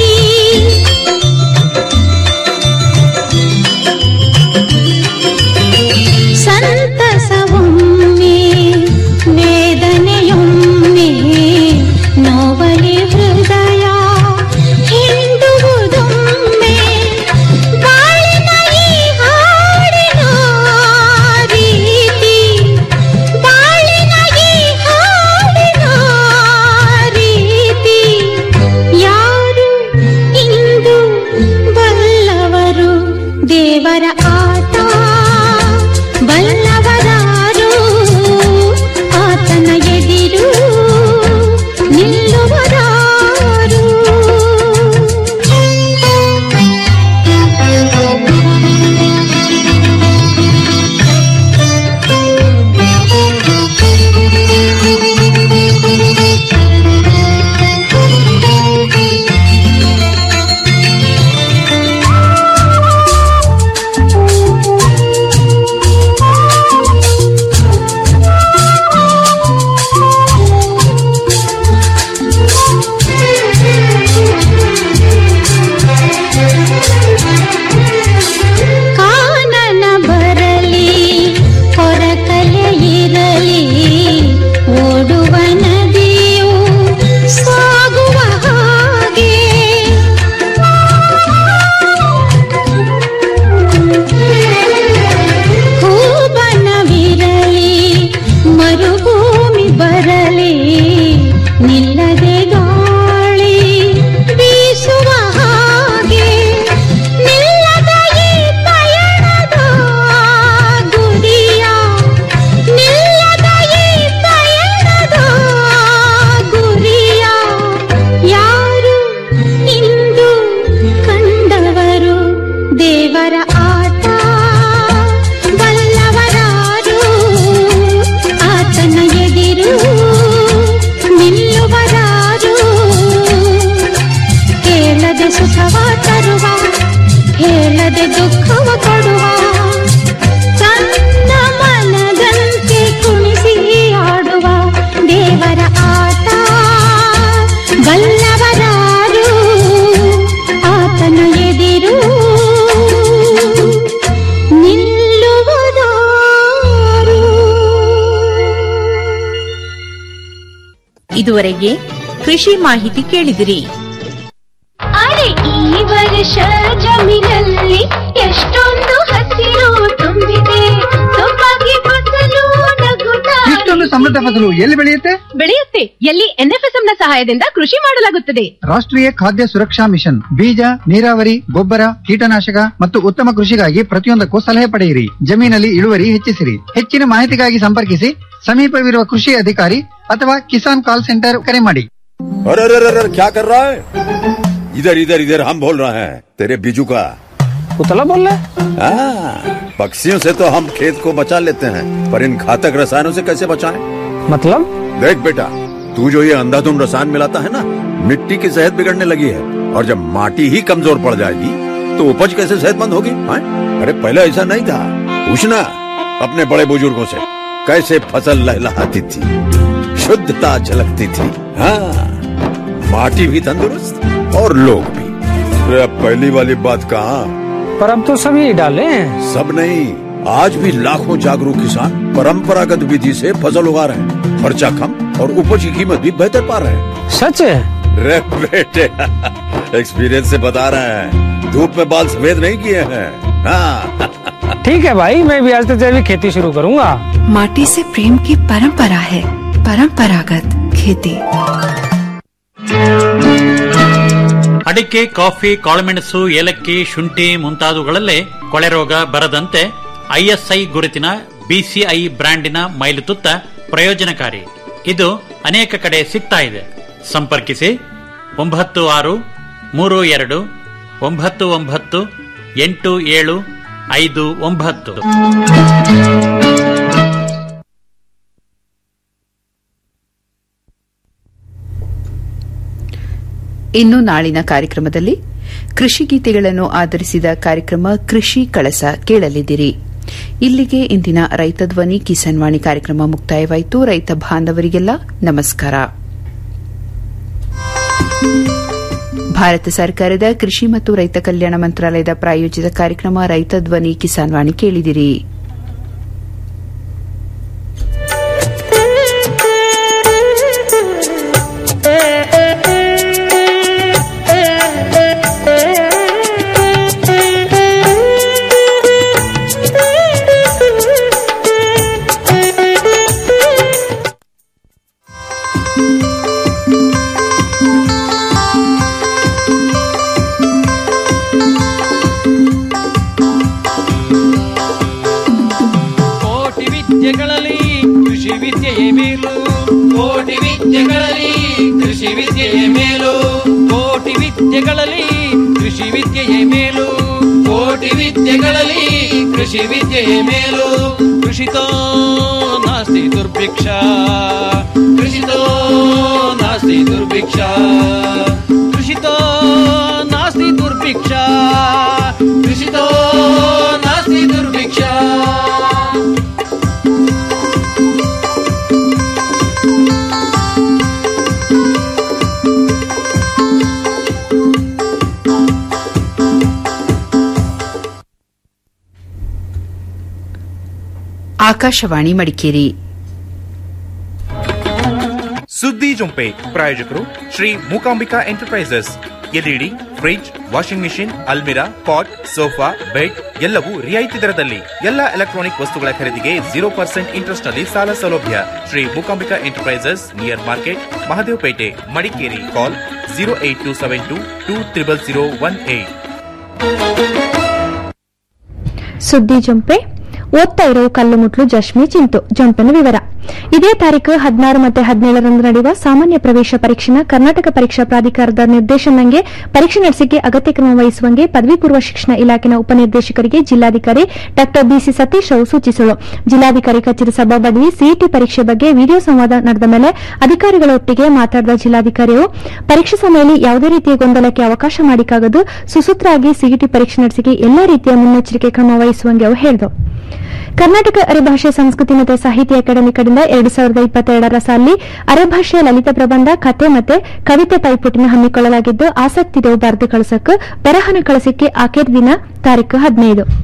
ಸಂತಸವೊಮ್ಮೆ ವೇದನೆಯೊಮ್ಮೆ ನೋವಲಿ ಹೃದಯ ಹಿಂಡುವುದೊಮ್ಮೆ ಬಾಳಿನ ಈ ಹಾಡಿನ ರೀತಿ ಬಾಳಿನ ಈ ಹಾಡಿನ ರೀತಿ ಯಾರು ಇಂದು ಬಲ್ಲವರು ದೇವರ ಆಟ ಬಲ್ಲವರಾರು ಆತನ ಎದಿರು ನಿಲ್ಲುವರಾರು ಕಾನನ ಬರಲಿ ಹೊರಕಲೆ ಇರಲಿ ಓಡುವ ನದಿಯು ಸಾಗುವ ಹಾಗೆ ಹೂಬನವಿರಲಿ ಮರುಭೂಮಿ ಬರಲಿ ನಿಲ್ಲದೆ ಗಾಳಿ ಬೀಸುವ ಹಾಗೆ ನಿಲ್ಲದ ಈ ಪಯಣದ ಗುರಿಯ ನಿಲ್ಲದ ಈ ಪಯಣದ ಗುರಿಯ ಯಾರು ಇಂದು ಕಂಡವರು ದೇವರ ಆಟ ಬಲ್ಲವರಾರು ಆತನ ಎದಿರು ನಿಲ್ಲುವರಾರು ಕೇಳದೆ ಸುಖವ ತರುವ ಹೇಳದೆ ದುಃಖವ ಕೊಡುವ ತನ್ನ ಮನದಂತೆ ಕುಣಿಸಿ ಆಡುವ
ಇದುವರೆಗೆ ಕೃಷಿ ಮಾಹಿತಿ ಕೇಳಿದಿರಿ
ಅರೆ ಈ ವರ್ಷ ಜಮೀನಲ್ಲಿ ಎಷ್ಟೊಂದು ಹಸಿರು ತುಂಬಿದೆ ಸೊಬಗೆ ಫಸಲು ನಗುತ್ತಾ
ಇಷ್ಟೊಂದು ಸಮೃದ್ಧ ಫಸಲು ಎಲ್ಲಿ ಬೆಳೆಯುತ್ತೆ
ಬೆಳೆಯುತ್ತೆ ಎಲ್ಲಿ ಎನ್ಎಫ್ಎಸ್ಎಂ ನ ಸಹಾಯದಿಂದ ಕೃಷಿ ಮಾಡಲಾಗುತ್ತದೆ
ರಾಷ್ಟ್ರೀಯ ಖಾದ್ಯ ಸುರಕ್ಷಾ ಮಿಷನ್ ಬೀಜ ನೀರಾವರಿ ಗೊಬ್ಬರ ಕೀಟನಾಶಕ ಮತ್ತು ಉತ್ತಮ ಕೃಷಿಗಾಗಿ ಪ್ರತಿಯೊಂದಕ್ಕೂ ಸಲಹೆ ಪಡೆಯಿರಿ ಜಮೀನಲ್ಲಿ ಇಳುವರಿ ಹೆಚ್ಚಿಸಿರಿ ಹೆಚ್ಚಿನ ಮಾಹಿತಿಗಾಗಿ ಸಂಪರ್ಕಿಸಿ ಸಮೀಪವಿರುವ ಕೃಷಿ ಅಧಿಕಾರಿ ಅಥವಾ ಕಿಸಾನ್ ಕಾಲ್ ಸೆಂಟರ್ ಕರೆ ಮಾಡಿ
अरे अरे अरे अरे, क्या कर रहा है इधर इधर इधर हम बोल रहे हैं तेरे बीजू का
उतला बोल रहा
हाँ, पक्षियों से तो हम खेत को बचा लेते हैं पर इन घातक रसायनों से कैसे बचाएं?
मतलब
देख बेटा तू जो ये अंधाधुंध रसायन मिलाता है ना मिट्टी की सेहत बिगड़ने लगी है और जब माटी ही कमजोर पड़ जाएगी तो उपज कैसे सेहतमंद होगी हाँ? अरे पहले ऐसा नहीं था पूछना अपने बड़े बुजुर्गों से कैसे फसल लहलहाती थी शुद्धता झलकती थी हाँ माटी भी तंदुरुस्त और लोग भी अरे अब पहली वाली बात कहाँ
पर अब तो सभी डाले हैं
सब नहीं आज भी लाखों जागरूक किसान परंपरागत विधि से फसल उगा रहे हैं खर्चा कम और उपज की कीमत भी बेहतर पा रहे हैं
सच है
रे बेटे एक्सपीरियंस से बता रहे हैं धूप में बाल सफेद नहीं किए हैं हाँ
ठीक है भाई मैं भी आज से जैविक खेती शुरू करूंगा
माटी से प्रेम की परंपरा है परंपरागत खेती
ಅಡಿಕೆ ಕಾಫಿ ಕಾಳುಮೆಣಸು ಏಲಕ್ಕಿ ಶುಂಠಿ ಮುಂತಾದವುಗಳಲ್ಲೇ ಕೊಳೆ ರೋಗ ಬರದಂತೆ ಐಎಸ್ಐ ಗುರುತಿನ ಬಿಸಿಐ ಬ್ರ್ಯಾಂಡಿನ ಮೈಲುತುತ್ತ ಪ್ರಯೋಜನಕಾರಿ ಇದು ಅನೇಕ ಕಡೆ ಸಿಗ್ತಾ ಇದೆ ಸಂಪರ್ಕಿಸಿ ಒಂಬತ್ತು ಆರು ಮೂರು ಎರಡು ಒಂಬತ್ತು ಒಂಬತ್ತು ಎಂಟು ಏಳು ಐದು ಒಂಬತ್ತು
ಇನ್ನು ನಾಳಿನ ಕಾರ್ಯಕ್ರಮದಲ್ಲಿ ಕೃಷಿ ಗೀತೆಗಳನ್ನು ಆಧರಿಸಿದ ಕಾರ್ಯಕ್ರಮ ಕೃಷಿ ಕಳಸ ಕೇಳಲಿದ್ದೀರಿ ಇಲ್ಲಿಗೆ ಇಂದಿನ ರೈತ ಧ್ವನಿ ಕಿಸಾನ್ ವಾಣಿ ಕಾರ್ಯಕ್ರಮ ಮುಕ್ತಾಯವಾಯಿತು ರೈತ ಬಾಂಧವರಿಗೆಲ್ಲ ನಮಸ್ಕಾರ ಭಾರತ ಸರ್ಕಾರದ ಕೃಷಿ ಮತ್ತು ರೈತ ಕಲ್ಯಾಣ ಮಂತ್ರಾಲಯದ ಪ್ರಾಯೋಜಿತ ಕಾರ್ಯಕ್ರಮ ರೈತ ಧ್ವನಿ ಕಿಸಾನ್ ವಾಣಿ ಕೇಳಿದಿರಿ
ಕೋಟಿ ವಿದ್ಯೆಗಳಲ್ಲಿ ಕೃಷಿ ವಿದ್ಯೆಯೇ ಮೇಲು ಕೋಟಿ ವಿದ್ಯೆಗಳಲ್ಲಿ ಕೃಷಿ ವಿದ್ಯೆಯೇ ಮೇಲು ಕೋಟಿ ವಿದ್ಯೆಗಳಲ್ಲಿ ಕೃಷಿ ವಿದ್ಯೆಯೇ ಮೇಲು ಕೋಟಿ ವಿದ್ಯೆಗಳಲ್ಲಿ ಕೃಷಿ ವಿದ್ಯೆಯೇ ಮೇಲು ಕೃಷಿತೋ ನಾಸ್ತಿ ದುರ್ಭಿಕ್ಷ ಕೃಷಿತೋ ನಾಸ್ತಿ ದುರ್ಭಿಕ್ಷ ಕೃಷಿತೋ ನಾಸ್ತಿ ದುರ್ಭಿಕ್ಷ ಕೃಷಿತೋ ನಾಸ್ತಿ ದುರ್ಭಿಕ್ಷ
ಆಕಾಶವಾಣಿ ಮಡಿಕೇರಿ
ಸುದ್ದಿ ಜೊಂಪೆ ಪ್ರಾಯೋಜಕರು Shri Mookambika enterprises LED fridge washing machine ಅಲ್ಮಿರಾ ಪಾಟ್ ಸೋಫಾ ಬೆಡ್ ಎಲ್ಲವೂ ರಿಯಾಯಿತಿ ದರದಲ್ಲಿ ಎಲ್ಲ ಎಲೆಕ್ಟ್ರಾನಿಕ್ ವಸ್ತುಗಳ ಖರೀದಿಗೆ ಜೀರೋ ಪರ್ಸೆಂಟ್ ಇಂಟ್ರೆಸ್ಟ್ ನಲ್ಲಿ ಸಾಲ ಸೌಲಭ್ಯ Shri Mookambika enterprises near market Mahadevpet Madikeri call zero eight two seven two two triple zero one eight
ಸುದ್ದಿ ಜೊಂಪೆ ಓದ್ತಾ ಇರೋ ಕಲ್ಲು ಮುಟ್ಲು ಜಶ್ಮಿ ಚಿಂತು ಜೊಂಪೆನ ವಿವರ ಇದೇ ತಾರೀಕು ಹದಿನಾರು ಮತ್ತು ಹದಿನೇಳರಂದು ನಡೆಯುವ ಸಾಮಾನ್ಯ ಪ್ರವೇಶ ಪರೀಕ್ಷೆನ ಕರ್ನಾಟಕ ಪರೀಕ್ಷಾ ಪ್ರಾಧಿಕಾರದ ನಿರ್ದೇಶನಂಗೆ ಪರೀಕ್ಷೆ ನಡೆಸಿಕೆ ಅಗತ್ಯ ಕ್ರಮ ವಹಿಸುವಂಗೆ ಪದವಿ ಪೂರ್ವ ಶಿಕ್ಷಣ ಇಲಾಖೆನ ಉಪನಿರ್ದೇಶಕರಿಗೆ ಜಿಲ್ಲಾಧಿಕಾರಿ ಡಾ ಬಿಸಿ ಸತೀಶ್ ಅವರು ಸೂಚಿಸಿದರು ಜಿಲ್ಲಾಧಿಕಾರಿ ಕಚೇರಿ ಸಭಾಬಡವಿ ಸಿಇಟಿ ಪರೀಕ್ಷೆ ಬಗ್ಗೆ ವಿಡಿಯೋ ಸಂವಾದ ನಡೆದ ಮೇಲೆ ಅಧಿಕಾರಿಗಳೊಟ್ಟಿಗೆ ಮಾತನಾಡಿದ ಜಿಲ್ಲಾಧಿಕಾರಿಯವರು ಪರೀಕ್ಷೆ ಸಮಯದಲ್ಲಿ ಯಾವುದೇ ರೀತಿಯ ಗೊಂದಲಕ್ಕೆ ಅವಕಾಶ ಮಾಡಿಕಾಗದು ಸುಸೂತ್ರವಾಗಿ ಸಿಇಟಿ ಪರೀಕ್ಷೆ ನಡೆಸಿಕೆ ಎಲ್ಲಾ ರೀತಿಯ ಮುನ್ನೆಚ್ಚರಿಕೆ ಕ್ರಮ ವಹಿಸುವಂಗೆ ಅವರು ಹೇಳಿದರು ಕರ್ನಾಟಕ ಅರೆಭಾಷೆ ಸಂಸ್ಕೃತಿ ಮತ್ತು ಸಾಹಿತ್ಯ ಅಕಾಡೆಮಿ ಕಡೆಯಿಂದ ಎರಡು ಸಾವಿರದ ಇಪ್ಪತ್ತೆರಡರ ಸಾಲಿ ಅರೆಭಾಷೆಯ ಲಲಿತ ಪ್ರಬಂಧ ಕತೆ ಮತ್ತು ಕವಿತೆ ಪೈಪೋಟಿನ ಹಮ್ಮಿಕೊಳ್ಳಲಾಗಿದ್ದು ಆಸಕ್ತಿ ಇರೋ ಬರೆದು ಕಳಿಸಕ್ಕೆ ಬರಹನ ಕಳಿಸಿಕೆ ಆಖೇರ್ ದಿನ ತಾರೀಕು ಹದಿನೈದು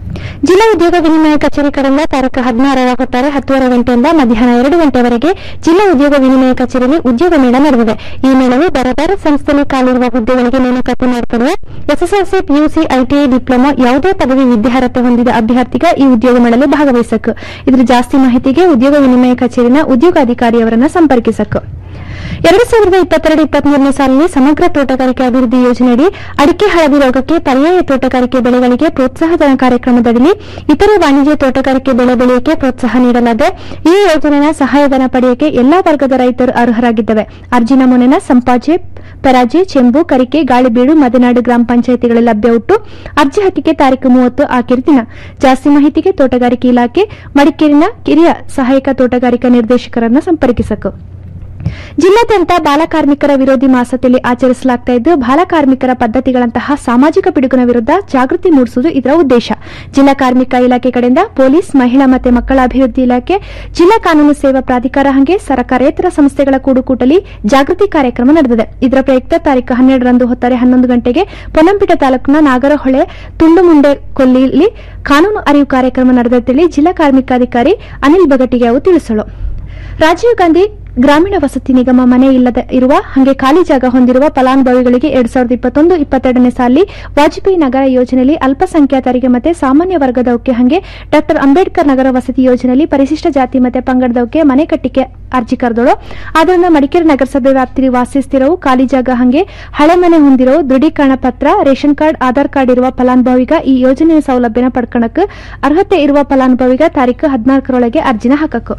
ಜಿಲ್ಲಾ ಉದ್ಯೋಗ ವಿನಿಮಯ ಕಚೇರಿ ಕಡೆಯಿಂದ ತಾರೀಕು ಹದಿನಾರರ ಹೊತ್ತಾರೆ ಹತ್ತುವರೆ ಗಂಟೆಯಿಂದ ಮಧ್ಯಾಹ್ನ ಎರಡು ಗಂಟೆವರೆಗೆ ಜಿಲ್ಲಾ ಉದ್ಯೋಗ ವಿನಿಮಯ ಕಚೇರಿಯಲ್ಲಿ ಉದ್ಯೋಗ ಮೇಳ ನಡೆದಿದೆ ಈ ಮೇಳವು ಬೇರೆ ಬೇರೆ ಸಂಸ್ಥೆಯಲ್ಲಿ ಕಾಲಿರುವ ಹುದ್ದೆಗಳಿಗೆ ನೇಮಕಾತಿ ಮಾಡಿಕೊಳ್ಳುವ ಎಸ್ಎಸ್ಎಲ್ಸಿ ಪಿಯುಸಿ ಐಟಿಐ ಡಿಪ್ಲೊಮಾ ಯಾವುದೇ ಪದವಿ ವಿದ್ಯಾರ್ಹತೆ ಹೊಂದಿದ ಅಭ್ಯರ್ಥಿಗ ಈ ಉದ್ಯೋಗ ಮೇಳದಲ್ಲಿ ಭಾಗವಹಿಸಬೇಕು ಇದ್ರ ಜಾಸ್ತಿ ಮಾಹಿತಿಗೆ ಉದ್ಯೋಗ ವಿನಿಮಯ ಕಚೇರಿನ ಉದ್ಯೋಗಾಧಿಕಾರಿಯವರನ್ನ ಸಂಪರ್ಕಿಸಬೇಕು ಎರಡು ಸಾವಿರದ ಇಪ್ಪತ್ತೆರಡು ಇಪ್ಪತ್ಮೂರನೇ ಸಾಲಿನ ಸಮಗ್ರ ತೋಟಗಾರಿಕೆ ಅಭಿವೃದ್ಧಿ ಯೋಜನೆಯಡಿ ಅಡಿಕೆ ಹಳದಿ ರೋಗಕ್ಕೆ ಪರ್ಯಾಯ ತೋಟಗಾರಿಕೆ ಬೆಳೆಗಳಿಗೆ ಪ್ರೋತ್ಸಾಹಧನ ಕಾರ್ಯಕ್ರಮದಡಿ ಇತರೆ ವಾಣಿಜ್ಯ ತೋಟಗಾರಿಕೆ ಬೆಳೆ ಬೆಳೆಯಕ್ಕೆ ಪ್ರೋತ್ಸಾಹ ನೀಡಲಾಗಿದೆ ಈ ಯೋಜನೆಯ ಸಹಾಯಧನ ಪಡೆಯಕ್ಕೆ ಎಲ್ಲಾ ವರ್ಗದ ರೈತರು ಅರ್ಹರಾಗಿದ್ದವೆ ಅರ್ಜಿ ನಮೂನೆನ ಸಂಪಾಜೆ ಪರಾಜೆ ಚೆಂಬು ಕರಿಕೆ ಗಾಳಿಬೀಡು ಮದನಾಡು ಗ್ರಾಮ ಪಂಚಾಯಿತಿಗಳಲ್ಲಿ ಲಭ್ಯ ಉಂಟು ಅರ್ಜಿ ಹಾಕಿಕೆ ತಾರೀಕು ಮೂವತ್ತು ಆಕಿರಿ ದಿನ ಜಾಸ್ತಿ ಮಾಹಿತಿಗೆ ತೋಟಗಾರಿಕೆ ಇಲಾಖೆ ಮಡಿಕೇರಿನ ಕಿರಿಯ ಸಹಾಯಕ ತೋಟಗಾರಿಕಾ ನಿರ್ದೇಶಕರನ್ನು ಸಂಪರ್ಕಿಸಬೇಕು ಜಿಲ್ಲಾದ್ಯಂತ ಬಾಲಕಾರ್ಮಿಕರ ವಿರೋಧಿ ಮಾಸದಲ್ಲಿ ಆಚರಿಸಲಾಗ್ತಾ ಇದ್ದು ಬಾಲಕಾರ್ಮಿಕರ ಪದ್ಧತಿಗಳಂತಹ ಸಾಮಾಜಿಕ ಪಿಡುಗಿನ ವಿರುದ್ಧ ಜಾಗೃತಿ ಮೂಡಿಸುವುದು ಇದರ ಉದ್ದೇಶ ಜಿಲ್ಲಾ ಕಾರ್ಮಿಕ ಇಲಾಖೆ ಕಡೆಯಿಂದ ಪೊಲೀಸ್ ಮಹಿಳಾ ಮತ್ತು ಮಕ್ಕಳ ಅಭಿವೃದ್ಧಿ ಇಲಾಖೆ ಜಿಲ್ಲಾ ಕಾನೂನು ಸೇವಾ ಪ್ರಾಧಿಕಾರ ಹಾಗೆ ಸರ್ಕಾರೇತರ ಸಂಸ್ಥೆಗಳ ಕೂಡುಕೂಟಲಿ ಜಾಗೃತಿ ಕಾರ್ಯಕ್ರಮ ನಡೆದಿದೆ ಇದರ ಪ್ರಯುಕ್ತ ತಾರೀಕು ಹನ್ನೆರಡರಂದು ಹೊತ್ತಾರೆ ಹನ್ನೊಂದು ಗಂಟೆಗೆ ಪೊನ್ನಂಪೇಟೆ ತಾಲೂಕಿನ ನಾಗರಹೊಳೆ ತುಂಡುಮುಂಡೆ ಕೊಲ್ಲಿಯಲ್ಲಿ ಕಾನೂನು ಅರಿವು ಕಾರ್ಯಕ್ರಮ ನಡೆದಂತೇಳಿ ಜಿಲ್ಲಾ ಕಾರ್ಮಿಕಾಧಿಕಾರಿ ಅನಿಲ್ ಬಗಟಿಗೆ ಅವು ತಿಳಿಸಲು ರಾಜೀವ್ ಗಾಂಧಿ ಗ್ರಾಮೀಣ ವಸತಿ ನಿಗಮ ಮನೆ ಇಲ್ಲದೆ ಇರುವ ಹಾಗೆ ಖಾಲಿ ಜಾಗ ಹೊಂದಿರುವ ಫಲಾನುಭವಿಗಳಿಗೆ ಎರಡ್ ಸಾವಿರದ ಇಪ್ಪತ್ತೊಂದು ಇಪ್ಪತ್ತೆರಡನೇ ಸಾಲಿ ವಾಜಪೇಯಿ ನಗರ ಯೋಜನೆಯಲ್ಲಿ ಅಲ್ಪಸಂಖ್ಯಾತರಿಗೆ ಮತ್ತೆ ಸಾಮಾನ್ಯ ವರ್ಗದವಕ್ಕೆ ಹಾಗೆ ಡಾ ಅಂಬೇಡ್ಕರ್ ನಗರ ವಸತಿ ಯೋಜನೆಯಲ್ಲಿ ಪರಿಶಿಷ್ಟ ಜಾತಿ ಮತ್ತೆ ಪಂಗಡದವಕ್ಕೆ ಮನೆ ಕಟ್ಟಿಗೆ ಅರ್ಜಿ ಕರೆದಳು ಆದ್ದರಿಂದ ಮಡಿಕೇರಿ ನಗರಸಭೆ ವ್ಯಾಪ್ತಿಯಲ್ಲಿ ವಾಸಿಸ್ತಿರೋ ಖಾಲಿ ಜಾಗ ಹಾಗೆ ಹಳೆ ಮನೆ ಹೊಂದಿರೋ ದೃಢೀಕರಣ ಪತ್ರ ರೇಷನ್ ಕಾರ್ಡ್ ಆಧಾರ್ ಕಾರ್ಡ್ ಇರುವ ಫಲಾನುಭವಿಗ ಈ ಯೋಜನೆಯ ಸೌಲಭ್ಯನ ಪಡ್ಕಣಕ್ಕೆ ಅರ್ಹತೆ ಇರುವ ಫಲಾನುಭವಿಗ ತಾರೀಕು ಹದಿನಾಲ್ಕರೊಳಗೆ ಅರ್ಜಿನ ಹಾಕಬೇಕು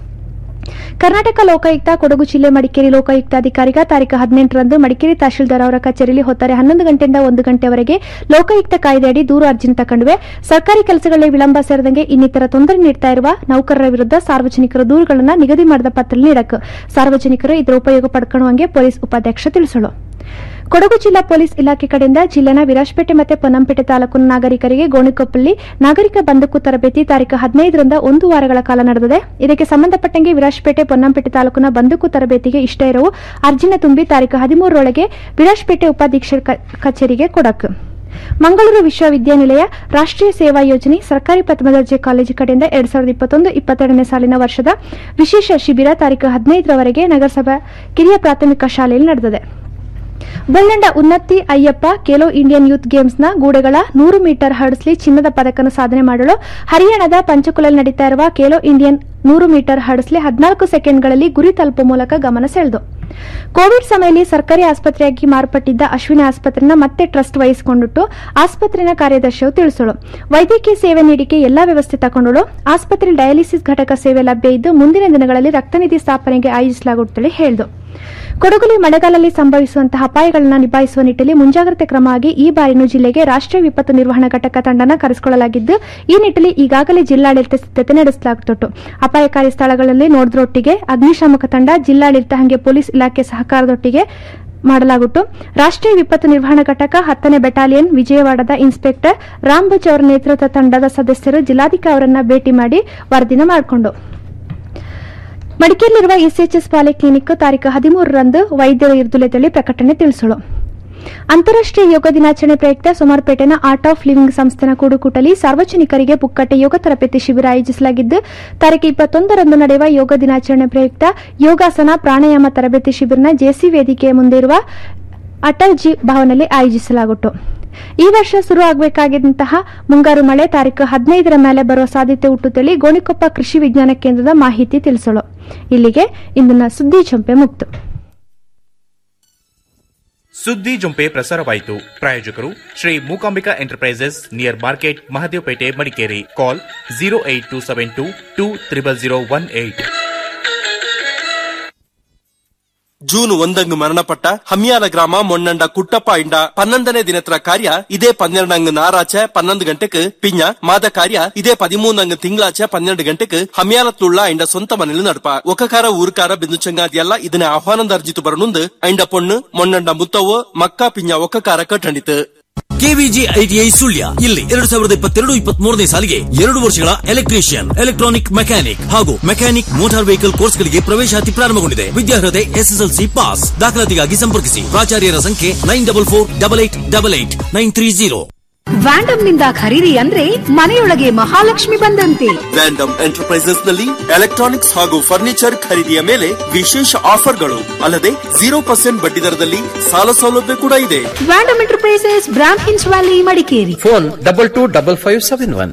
ಕರ್ನಾಟಕ ಲೋಕಾಯುಕ್ತ ಕೊಡಗು ಜಿಲ್ಲೆ ಮಡಿಕೇರಿ ಲೋಕಾಯುಕ್ತಾಧಿಕಾರಿಗ ತಾರೀಕು ಹದಿನೆಂಟರಂದು ಮಡಿಕೇರಿ ತಹಶೀಲ್ದಾರ್ ಅವರ ಕಚೇರಿಯಲ್ಲಿ ಹೊತ್ತಾರೆ ಹನ್ನೊಂದು ಗಂಟೆಯಿಂದ ಒಂದು ಗಂಟೆವರೆಗೆ ಲೋಕಾಯುಕ್ತ ಕಾಯ್ದೆಯಡಿ ದೂರು ಅರ್ಜಿನ ತಗೊಂಡಿವೆ ಸರ್ಕಾರಿ ಕೆಲಸಗಳಲ್ಲಿ ವಿಳಂಬ ಸೇರಿದಂಗೆ ಇನ್ನಿತರ ತೊಂದರೆ ನೀಡ್ತಾ ಇರುವ ನೌಕರರ ವಿರುದ್ಧ ಸಾರ್ವಜನಿಕರ ದೂರುಗಳನ್ನು ನಿಗದಿ ಮಾಡಿದ ಪತ್ರ ನೀಡಕ್ಕೆ ಸಾರ್ವಜನಿಕರು ಇದರ ಉಪಯೋಗ ಪಡ್ಕೊಳ್ಳುವಂಗೆ ಪೊಲೀಸ್ ಉಪಾಧ್ಯಕ್ಷ ತಿಳಿಸಲು ಕೊಡಗು ಜಿಲ್ಲಾ ಪೊಲೀಸ್ ಇಲಾಖೆ ಕಡೆಯಿಂದ ಜಿಲ್ಲೆನ ವಿರಾಜಪೇಟೆ ಮತ್ತು ಪೊನ್ನಂಪೇಟೆ ತಾಲೂಕಿನ ನಾಗರಿಕರಿಗೆ ಗೋಣಿಕೊಪ್ಪಲ್ಲಿ ನಾಗರಿಕ ಬಂದೂಕು ತರಬೇತಿ ತಾರೀಕು ಹದಿನೈದರಿಂದ ಒಂದು ವಾರಗಳ ಕಾಲ ನಡೆದಿದೆ ಇದಕ್ಕೆ ಸಂಬಂಧಪಟ್ಟಂಗೆ ವಿರಾಜಪೇಟೆ ಪೊನ್ನಂಪೇಟೆ ತಾಲೂಕಿನ ಬಂದೂಕು ತರಬೇತಿಗೆ ಇಷ್ಟ ಇರುವ ಅರ್ಜಿನ ತುಂಬಿ ತಾರೀಕು ಹದಿಮೂರರೊಳಗೆ ವಿರಾಜಪೇಟೆ ಉಪಾಧೀಕ್ಷರ ಕ- ಕಚೇರಿಗೆ ಕೊಡಕ್ಕೆ ಮಂಗಳೂರು ವಿಶ್ವವಿದ್ಯಾನಿಲಯ ರಾಷ್ಟ್ರೀಯ ಸೇವಾ ಯೋಜನೆ ಸರ್ಕಾರಿ ಪ್ರಥಮ ದರ್ಜೆ ಕಾಲೇಜು ಕಡೆಯಿಂದ ಎರಡ್ ಸಾವಿರದ ಇಪ್ಪತ್ತೊಂದು ಇಪ್ಪತ್ತೆರಡನೇ ಸಾಲಿನ ವರ್ಷದ ವಿಶೇಷ ಶಿಬಿರ ತಾರೀಕು ಹದಿನೈದರವರೆಗೆ ನಗರಸಭಾ ಕಿರಿಯ ಪ್ರಾಥಮಿಕ ಶಾಲೆಯಲ್ಲಿ ನಡೆದಿದೆ ಬಳ್ಳಂಡ ಉನ್ನತಿ ಅಯ್ಯಪ್ಪ ಖೇಲೋ ಇಂಡಿಯನ್ ಯೂತ್ ಗೇಮ್ಸ್ನ ಗೂಡೆಗಳ ನೂರು ಮೀಟರ್ ಹರ್ಡ್ಸ್ಲಿ ಚಿನ್ನದ ಪದಕನ ಸಾಧನೆ ಮಾಡಲು ಹರಿಯಾಣದ ಪಂಚಕುಲಲ್ಲಿ ನಡೀತಾ ಇರುವ ಖೇಲೋ ಇಂಡಿಯನ್ ನೂರು ಮೀಟರ್ ಹರ್ಡ್ಸ್ಲಿ ಹದಿನಾಲ್ಕು ಸೆಕೆಂಡ್ಗಳಲ್ಲಿ ಗುರಿ ತಲುಪುವ ಮೂಲಕ ಗಮನ ಸೆಳೆದು ಕೋವಿಡ್ ಸಮಯದಲ್ಲಿ ಸರ್ಕಾರಿ ಆಸ್ಪತ್ರೆಯಾಗಿ ಮಾರ್ಪಟ್ಟಿದ್ದ ಅಶ್ವಿನಿ ಆಸ್ಪತ್ರೆನ ಮತ್ತೆ ಟ್ರಸ್ಟ್ ವಹಿಸಿಕೊಂಡಿಟ್ಟು ಆಸ್ಪತ್ರೆನ ಕಾರ್ಯದರ್ಶಿಯು ತಿಳಿಸಲು ವೈದ್ಯಕೀಯ ಸೇವೆ ನೀಡಿಕೆ ಎಲ್ಲಾ ವ್ಯವಸ್ಥೆ ತಗೊಂಡಳು ಆಸ್ಪತ್ರೆ ಡಯಾಲಿಸಿಸ್ ಘಟಕ ಸೇವೆ ಲಭ್ಯ ಇದ್ದು ಮುಂದಿನ ದಿನಗಳಲ್ಲಿ ರಕ್ತನಿಧಿ ಸ್ಥಾಪನೆಗೆ ಆಯೋಜಿಸಲಾಗುತ್ತದೆ ಹೇಳಿದು ಕೊಡಗುಲಿ ಮಳೆಗಾಲದಲ್ಲಿ ಸಂಭವಿಸುವಂತಹ ಅಪಾಯಗಳನ್ನು ನಿಭಾಯಿಸುವ ನಿಟ್ಟಿನಲ್ಲಿ ಮುಂಜಾಗ್ರತೆ ಕ್ರಮವಾಗಿ ಈ ಬಾರಿನೂ ಜಿಲ್ಲೆಗೆ ರಾಷ್ಟ್ರೀಯ ವಿಪತ್ತು ನಿರ್ವಹಣಾ ಘಟಕ ತಂಡನ ಕರೆಸಿಕೊಳ್ಳಲಾಗಿದ್ದು ಈ ನಿಟ್ಟಿನಲ್ಲಿ ಈಗಾಗಲೇ ಜಿಲ್ಲಾಡಳಿತ ಸಿದ್ಧತೆ ನಡೆಸಲಾಗುತ್ತಿತ್ತು ಅಪಾಯಕಾರಿ ಸ್ಥಳಗಳಲ್ಲಿ ನೋಡಿದ್ರೊಟ್ಟಿಗೆ ಅಗ್ನಿಶಾಮಕ ತಂಡ ಜಿಲ್ಲಾಡಳಿತ ಹಾಗೆ ಪೊಲೀಸ್ ಇಲಾಖೆ ಸಹಕಾರದೊಟ್ಟಿಗೆ ಮಾಡಲಾಗುತ್ತು ರಾಷ್ಟ್ರೀಯ ವಿಪತ್ತು ನಿರ್ವಹಣಾ ಘಟಕ ಹತ್ತನೇ ಬೆಟಾಲಿಯನ್ ವಿಜಯವಾಡದ ಇನ್ಸ್ಪೆಕ್ಟರ್ ರಾಂಬಜ್ ಅವರ ನೇತೃತ್ವ ತಂಡದ ಸದಸ್ಯರು ಜಿಲ್ಲಾಧಿಕಾರಿ ಅವರನ್ನ ಭೇಟಿ ಮಾಡಿ ವರದಿನ ಮಾಡಿಕೊಂಡು ಮಡಿಕೇರಿಯಲ್ಲಿರುವ ಇಸಿಎಚ್ಎಸ್ ಪಾಲಿಕ್ಲಿನಿಕ್ ತಾರೀಕು ಹದಿಮೂರರಂದು ವೈದ್ಯರ ಇರ್ದುಲೆದಲ್ಲಿ ಪ್ರಕಟಣೆ ತಿಳಿಸಲು ಅಂತಾರಾಷ್ಟ್ರೀಯ ಯೋಗ ದಿನಾಚರಣೆ ಪ್ರಯುಕ್ತ ಸೋಮಾರ್ಪೇಟೆನ ಆರ್ಟ್ ಆಫ್ ಲಿವಿಂಗ್ ಸಂಸ್ಥೆನ ಕೂಡುಕೂಟಲಿ ಸಾರ್ವಜನಿಕರಿಗೆ ಪುಕ್ಕಟ್ಟೆ ಯೋಗ ತರಬೇತಿ ಶಿಬಿರ ಆಯೋಜಿಸಲಾಗಿದ್ದು ತಾರೀಕು ಇಪ್ಪತ್ತೊಂದರಂದು ನಡೆಯುವ ಯೋಗ ದಿನಾಚರಣೆ ಪ್ರಯುಕ್ತ ಯೋಗಾಸನ ಪ್ರಾಣಾಯಾಮ ತರಬೇತಿ ಶಿಬಿರನ ಜೆಸಿ ವೇದಿಕೆಯ ಮುಂದೆ ಇರುವ ಅಟಲ್ ಜಿ ಭವನಲ್ಲಿ ಆಯೋಜಿಸಲಾಗುತ್ತು ಈ ವರ್ಷ ಶುರು ಆಗಬೇಕಾಗಿದ್ದಂತಹ ಮುಂಗಾರು ಮಳೆ ತಾರೀಕು ಹದಿನೈದರ ಮೇಲೆ ಬರುವ ಸಾಧ್ಯತೆ ಹುಟ್ಟುತ್ತೇಳಿ ಗೋಣಿಕೊಪ್ಪ ಕೃಷಿ ವಿಜ್ಞಾನ ಕೇಂದ್ರದ ಮಾಹಿತಿ ತಿಳಿಸಲು ಇಲ್ಲಿಗೆ ಇಂದಿನ ಸುದ್ದಿ ಚಂಪೆ ಮುಕ್ತು
ಸುದ್ದಿ ಜೊಂಪೆ ಪ್ರಸಾರವಾಯಿತು ಪ್ರಾಯೋಜಕರು Shri Mookambika enterprises near market Mahadevpet Madikeri call zero eight two seven two two triple zero one eight
June ಒಂದಂಗ್ ಮರಣಪಟ್ಟ ಹಮ್ಯಾಲ ಗ್ರಾಮ ಮೊನ್ನಂಡ ಕುಟ್ಟಪ್ಪ ಇಂಡ ಪನ್ನೊಂದನೇ ದಿನತ್ರ ಕಾರ್ಯ ಇದೇ ಪನ್ನೆರಡಂಗ್ ನಾರಾಚೆ ಪನ್ನೊಂದು ಗಂಟೆಕ್ ಪಿಂಜ ಮಾದ ಕಾರ್ಯ ಇದೇ ಪದಿಮೂನಂಗ್ ತಿಂಗಳಾಚೆ ಪನ್ನೆರಡು ಗಂಟೆಕ್ ಹಮ್ಯಾಲತ್ತುಳ್ಳ ಇಂಡ ಸ್ವಂತ ಮನೇಲಿ ನಡಪ ಒಕಕಾರ ಊರ್ಕಾರ ಬಿಂದುಚಂಗಾದಿಯಲ್ಲ ಇದನ್ನ ಆಹ್ವಾನದ ಅರ್ಜಿತು ಬರನುಂದು ಐಂಡ ಪೊಣ್ಣು ಮೊನ್ನಂಡ ಮುತ್ತವು ಮಕ್ಕಾ ಪಿಂಜ ಒಕ್ಕಕಾರ ಕಟ್ಟಣಿತು
ಕೆವಿಜಿ ಐಟಿಐ ಸುಳ್ಯ ಇಲ್ಲಿ ಎರಡು ಸಾವಿರದ ಇಪ್ಪತ್ತೆರಡು ಇಪ್ಪತ್ತ್ ಮೂರನೇ ಸಾಲಿಗೆ ಎರಡು ವರ್ಷಗಳ ಎಲೆಕ್ಟ್ರಿಷಿಯನ್ ಎಲೆಕ್ಟ್ರಾನಿಕ್ ಮೆಕ್ಯಾನಿಕ್ ಹಾಗೂ ಮೆಕ್ಯಾನಿಕ್ ಮೋಟಾರ್ ವೆಹಿಕಲ್ ಕೋರ್ಸ್ಗಳಿಗೆ ಪ್ರವೇಶಾತಿ ಪ್ರಾರಂಭಗೊಂಡಿದೆ ವಿದ್ಯಾರ್ಹತೆ ಎಸ್ಎಸ್ಎಲ್ಸಿ ಪಾಸ್ ದಾಖಲಾತಿಗಾಗಿ ಸಂಪರ್ಕಿಸಿ ಪ್ರಾಚಾರ್ಯರ ಸಂಖ್ಯೆ nine double four double eight double eight nine three zero
ವ್ಯಾಂಡಮ್ ನಿಂದ ಖರೀದಿ ಅಂದ್ರೆ ಮನೆಯೊಳಗೆ ಮಹಾಲಕ್ಷ್ಮಿ ಬಂದಂತೆ
ವ್ಯಾಂಡಮ್ ಎಂಟರ್ಪ್ರೈಸಸ್ ನಲ್ಲಿ ಎಲೆಕ್ಟ್ರಾನಿಕ್ಸ್ ಹಾಗೂ ಫರ್ನಿಚರ್ ಖರೀದಿಯ ಮೇಲೆ ವಿಶೇಷ ಆಫರ್ಗಳು ಅಲ್ಲದೆ ಜೀರೋ ಪರ್ಸೆಂಟ್ ಬಡ್ಡಿ ದರದಲ್ಲಿ ಸಾಲ ಸೌಲಭ್ಯ ಕೂಡ ಇದೆ
ವ್ಯಾಂಡಮ್ ಎಂಟರ್ಪ್ರೈಸಸ್ ಬ್ರಾಂಡ್ ಹಿನ್ಸ್ valley Madikeri
phone double two double five seven one